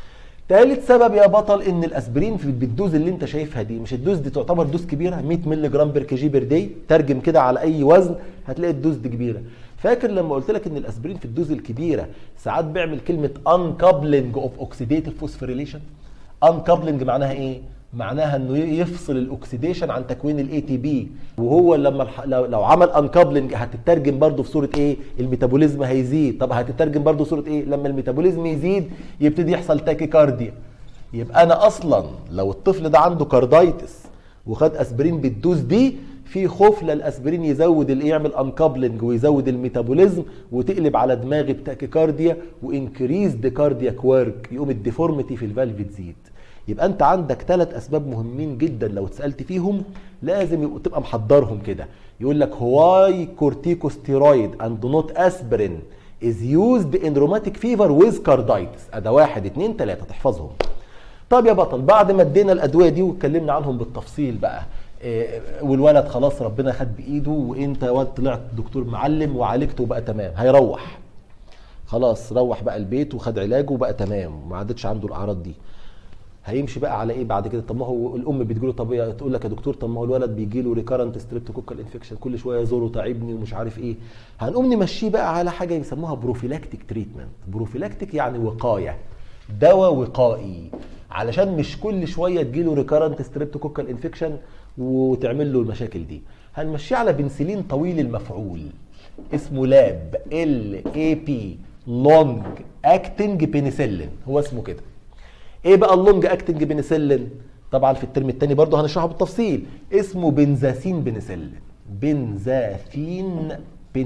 ثالث سبب يا بطل ان الاسبرين في بالدوز اللي انت شايفها دي مش الدوز دي تعتبر دوز كبيره 100 مللي جرام بير كي جي بير داي ترجم كده على اي وزن هتلاقي الدوز دي كبيره فاكر لما قلت لك ان الاسبرين في الدوز الكبيره ساعات بيعمل كلمه انكابلنج اوف اوكسيديتيف فوسفوريليشن انكابلنج معناها ايه معناها انه يفصل الاكسيديشن عن تكوين الاي تي بي وهو لما لو, لو عمل انكابلنج هتترجم برضه في صوره ايه الميتابوليزم هيزيد طب هتترجم برضه في صوره ايه لما الميتابوليزم يزيد يبتدي يحصل تاكيكارديا يبقى انا اصلا لو الطفل ده عنده كاردايتس وخد اسبرين بالدوز دي في خوف للاسبرين يزود الايه يعمل انكابلنج ويزود الميتابوليزم وتقلب على دماغي بتاكيكارديا وانكريز دي كاردياك ورك يقوم الديفورميتي في الفالف تزيد يبقى انت عندك ثلاث اسباب مهمين جدا لو اتسالت فيهم لازم تبقى محضرهم كده يقول لك هواي كورتيكوستيرويد اند نوت اسبرين is used in rheumatic fever with carditis ادي واحد اتنين تلاته تحفظهم طب يا بطل بعد ما ادينا الادويه دي واتكلمنا عنهم بالتفصيل بقى إيه والولد خلاص ربنا خد بايده وانت ولد طلعت دكتور معلم وعالجته وبقى تمام هيروح خلاص روح بقى البيت وخد علاجه وبقى تمام ما عادتش عنده الاعراض دي هيمشي بقى على ايه بعد كده طب ما هو الام بتقول له طب تقول لك يا دكتور طب ما هو الولد بيجي له ريكارنت ستريبتوكوكال انفكشن كل شويه يزوره تعبني ومش عارف ايه هنقوم نمشيه بقى على حاجه يسموها بروفيلاكتيك تريتمنت بروفيلاكتيك يعني وقايه دواء وقائي علشان مش كل شويه تجيله ريكارنت ستريبتوكوكال انفكشن وتعمل له المشاكل دي هنمشيه على بنسلين طويل المفعول اسمه لاب ال اي بي لونج اكتنج بنسلين هو اسمه كده ايه بقى اللونج اكتنج بنسلين طبعا في الترم الثاني برضه هنشرحه بالتفصيل اسمه بنزاسين بنسلين بنزافين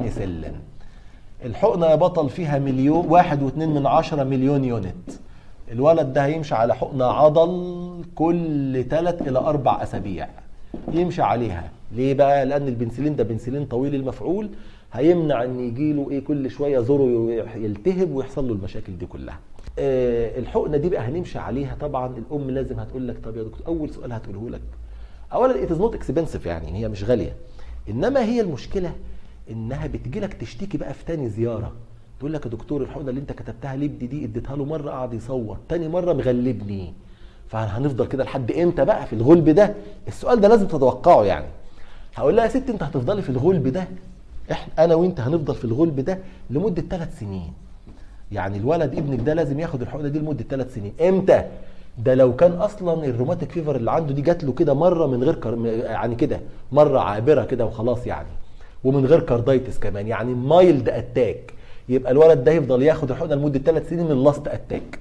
بنسلين الحقنه يا بطل فيها مليون واحد واتنين من عشرة مليون يونت الولد ده هيمشي على حقنه عضل كل 3 الى 4 اسابيع يمشي عليها ليه بقى لان البنسلين ده بنسلين طويل المفعول هيمنع ان يجي له ايه كل شويه زوره يلتهب ويحصل له المشاكل دي كلها آه الحقنه دي بقى هنمشي عليها طبعا الام لازم هتقول لك طب يا دكتور اول سؤال هتقوله لك اولا ات از نوت اكسبنسيف يعني هي مش غاليه انما هي المشكله انها بتجي لك تشتكي بقى في تاني زياره تقول لك يا دكتور الحقنه اللي انت كتبتها لابني دي اديتها له مره قعد يصوت تاني مره مغلبني فهنفضل كده لحد امتى بقى في الغلب ده السؤال ده لازم تتوقعه يعني هقول لها يا ست انت هتفضلي في الغلب ده احنا انا وانت هنفضل في الغلب ده لمده ثلاث سنين يعني الولد ابنك ده لازم ياخد الحقنه دي لمده ثلاث سنين امتى ده لو كان اصلا الروماتيك فيفر اللي عنده دي جات له كده مره من غير كر... يعني كده مره عابره كده وخلاص يعني ومن غير كاردايتس كمان يعني مايلد اتاك يبقى الولد ده يفضل ياخد الحقنه لمده ثلاث سنين من لاست اتاك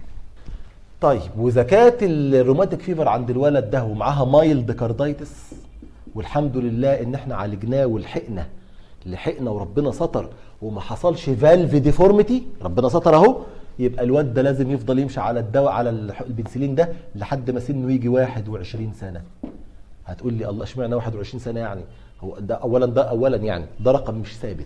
طيب واذا كانت الروماتيك فيفر عند الولد ده ومعاها مايلد كاردايتس والحمد لله ان احنا عالجناه ولحقنا لحقنا وربنا ستر وما حصلش فالف ديفورميتي ربنا ستر اهو يبقى الواد ده لازم يفضل يمشي على الدواء على البنسلين ده لحد ما سنه يجي 21 سنه هتقول لي الله اشمعنى 21 سنه يعني هو ده اولا ده اولا يعني ده رقم مش ثابت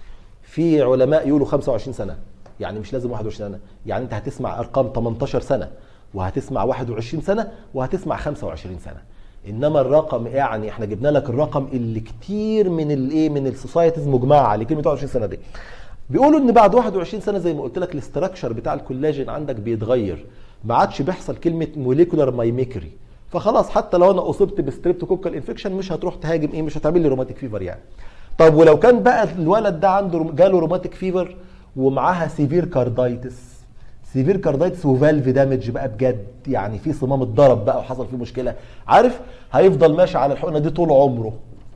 في علماء يقولوا 25 سنه يعني مش لازم 21 سنه يعني انت هتسمع ارقام 18 سنه وهتسمع 21 سنه وهتسمع 25 سنه انما الرقم يعني احنا جبنا لك الرقم اللي كتير من الايه من السوسايتيز مجمعه عليه كلمه 21 سنه دي بيقولوا ان بعد 21 سنه زي ما قلت لك الاستراكشر بتاع الكولاجين عندك بيتغير ما عادش بيحصل كلمه موليكولار مايميكري فخلاص حتى لو انا اصبت بستريبتوكوكال انفكشن مش هتروح تهاجم ايه مش هتعمل لي روماتيك فيفر يعني طب ولو كان بقى الولد ده عنده جاله روماتيك فيفر ومعاها سيفير كاردايتس سيفير كاردايتس وفالف دامج بقى بجد يعني في صمام اتضرب بقى وحصل فيه مشكله عارف هيفضل ماشي على الحقنه دي طول عمره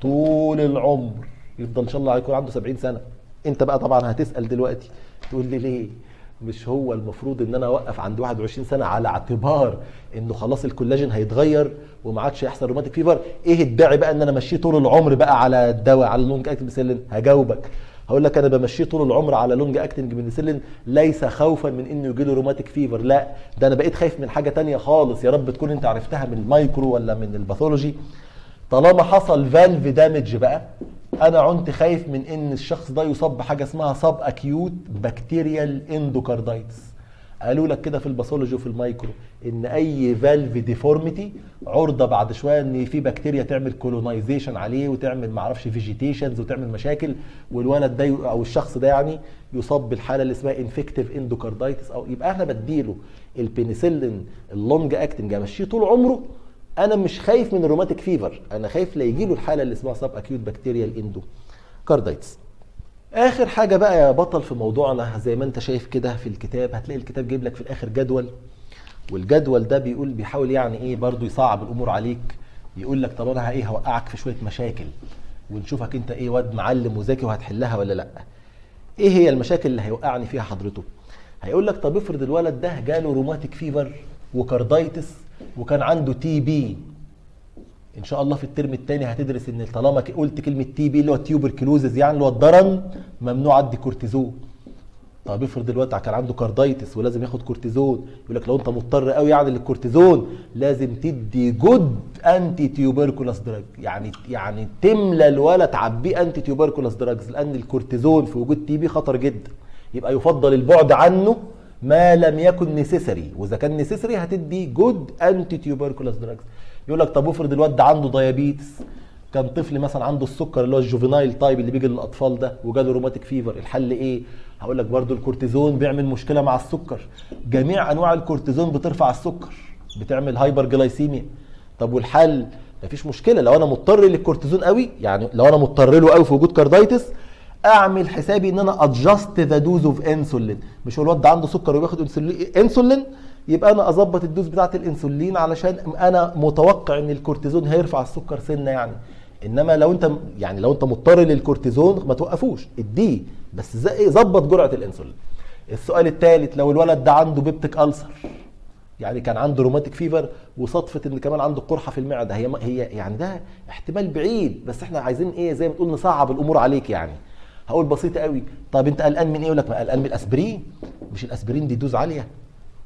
طول العمر يفضل ان شاء الله هيكون عنده 70 سنه انت بقى طبعا هتسال دلوقتي تقول لي ليه مش هو المفروض ان انا اوقف عند 21 سنه على اعتبار انه خلاص الكولاجين هيتغير وما عادش هيحصل روماتيك فيفر ايه الداعي بقى ان انا امشيه طول العمر بقى على الدواء على اللونج اكتنج بنسلين هجاوبك هقول لك انا بمشيه طول العمر على لونج اكتنج بنسلين ليس خوفا من انه يجي له روماتيك فيفر لا ده انا بقيت خايف من حاجه تانية خالص يا رب تكون انت عرفتها من المايكرو ولا من الباثولوجي طالما حصل فالف دامج بقى انا عنت خايف من ان الشخص ده يصاب بحاجه اسمها سب اكيوت بكتيريال اندوكاردايتس قالوا لك كده في الباثولوجي وفي المايكرو ان اي فالف ديفورميتي عرضه بعد شويه ان في بكتيريا تعمل كولونايزيشن عليه وتعمل معرفش فيجيتيشنز وتعمل مشاكل والولد ده او الشخص ده يعني يصاب بالحاله اللي اسمها انفكتيف اندوكاردايتس او يبقى احنا بديله البنسلين اللونج اكتنج امشيه طول عمره انا مش خايف من الروماتيك فيفر انا خايف لا يجي له الحاله اللي اسمها سب اكيوت بكتيريال اندو كاردايتس اخر حاجه بقى يا بطل في موضوعنا زي ما انت شايف كده في الكتاب هتلاقي الكتاب جايب لك في الاخر جدول والجدول ده بيقول بيحاول يعني ايه برضو يصعب الامور عليك يقول لك طب انا ايه هوقعك في شويه مشاكل ونشوفك انت ايه واد معلم وذكي وهتحلها ولا لا ايه هي المشاكل اللي هيوقعني فيها حضرته هيقول لك طب افرض الولد ده جاله روماتيك فيفر وكاردايتس وكان عنده تي بي ان شاء الله في الترم الثاني هتدرس ان طالما قلت كلمه تي بي اللي هو تيوبركلوزز يعني اللي هو الضرن ممنوع ادي كورتيزون طب افرض الواد كان عنده كاردايتس ولازم ياخد كورتيزون يقول لك لو انت مضطر قوي يعني للكورتيزون لازم تدي جود انتي تيوبركولاس دراج يعني يعني تملى الولد تعبيه انتي تيوبركولاس دراجز لان الكورتيزون في وجود تي بي خطر جدا يبقى يفضل البعد عنه ما لم يكن نيسيسري واذا كان نيسيسري هتدي جود انتي تيوبركولاس دراجز يقول لك طب افرض الواد ده عنده ديابيتس كان طفل مثلا عنده السكر اللي هو الجوفينايل تايب اللي بيجي للاطفال ده وجاله روماتيك فيفر الحل ايه هقول لك برضو الكورتيزون بيعمل مشكله مع السكر جميع انواع الكورتيزون بترفع السكر بتعمل هايبر جلايسيميا طب والحل مفيش مشكله لو انا مضطر للكورتيزون قوي يعني لو انا مضطر له قوي في وجود كاردايتس اعمل حسابي ان انا ادجست ذا دوز اوف انسولين مش هو الواد ده عنده سكر وبياخد انسولين يبقى انا اظبط الدوز بتاعه الانسولين علشان انا متوقع ان الكورتيزون هيرفع السكر سنه يعني انما لو انت يعني لو انت مضطر للكورتيزون ما توقفوش اديه بس زي ظبط جرعه الانسولين السؤال الثالث لو الولد ده عنده بيبتيك ألسر يعني كان عنده روماتيك فيفر وصدفه ان كمان عنده قرحه في المعده هي هي يعني ده احتمال بعيد بس احنا عايزين ايه زي ما تقول نصعب الامور عليك يعني هقول بسيطه قوي طب انت قلقان من ايه يقول لك قلقان من الاسبرين مش الاسبرين دي دوز عاليه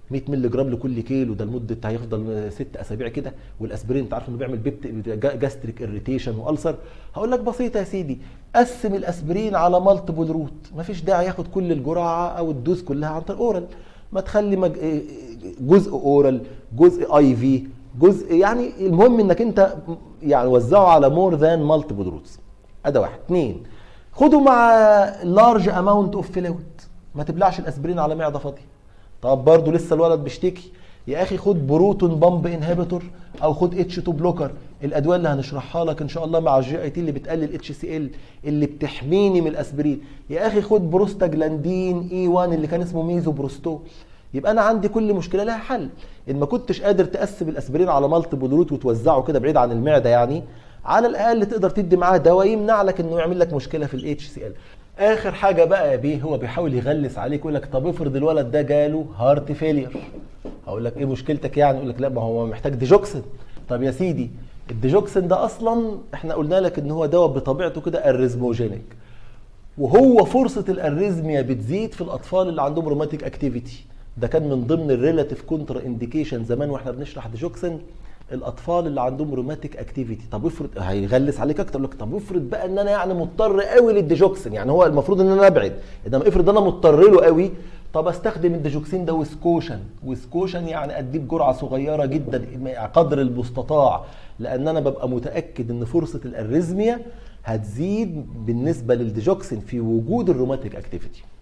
100 مللي جرام لكل كيلو ده لمده هيفضل ست اسابيع كده والاسبرين انت عارف انه بيعمل بيبت جاستريك اريتيشن والسر هقول لك بسيطه يا سيدي قسم الاسبرين على مالتيبل روت مفيش داعي ياخد كل الجرعه او الدوز كلها عن طريق اورال ما تخلي مج... جزء اورال جزء اي في جزء يعني المهم انك انت يعني وزعه على مور ذان مالتيبل روتس ادي واحد اثنين خده مع لارج اماونت اوف فلويد ما تبلعش الاسبرين على معده فاضيه طب برضه لسه الولد بيشتكي يا اخي خد بروتون بامب انهبيتور او خد اتش 2 بلوكر الادويه اللي هنشرحها لك ان شاء الله مع الجي اي تي اللي بتقلل اتش سي ال اللي بتحميني من الاسبرين يا اخي خد بروستاجلاندين اي 1 اللي كان اسمه ميزو بروستول يبقى انا عندي كل مشكله لها حل ان ما كنتش قادر تقسم الاسبرين على مالتيبل روت وتوزعه كده بعيد عن المعده يعني على الاقل تقدر تدي معاه دواء يمنع لك انه يعمل لك مشكله في الاتش سي ال اخر حاجه بقى يا بيه هو بيحاول يغلس عليك يقول لك طب افرض الولد ده جاله هارت فيلير هقول لك ايه مشكلتك يعني يقول لك لا ما هو محتاج ديجوكسين طب يا سيدي الديجوكسين ده اصلا احنا قلنا لك ان هو دواء بطبيعته كده اريزموجينيك وهو فرصه الاريزميا بتزيد في الاطفال اللي عندهم روماتيك اكتيفيتي ده كان من ضمن الريلاتيف كونترا انديكيشن زمان واحنا بنشرح ديجوكسين الاطفال اللي عندهم روماتيك اكتيفيتي طب افرض هيغلس عليك اكتر لك طب افرض بقى ان انا يعني مضطر قوي للديجوكسين يعني هو المفروض ان انا ابعد انما افرض انا مضطر له قوي طب استخدم الديجوكسين ده وسكوشن وسكوشن يعني اديه بجرعه صغيره جدا قدر المستطاع لان انا ببقى متاكد ان فرصه الاريزميا هتزيد بالنسبه للديجوكسين في وجود الروماتيك اكتيفيتي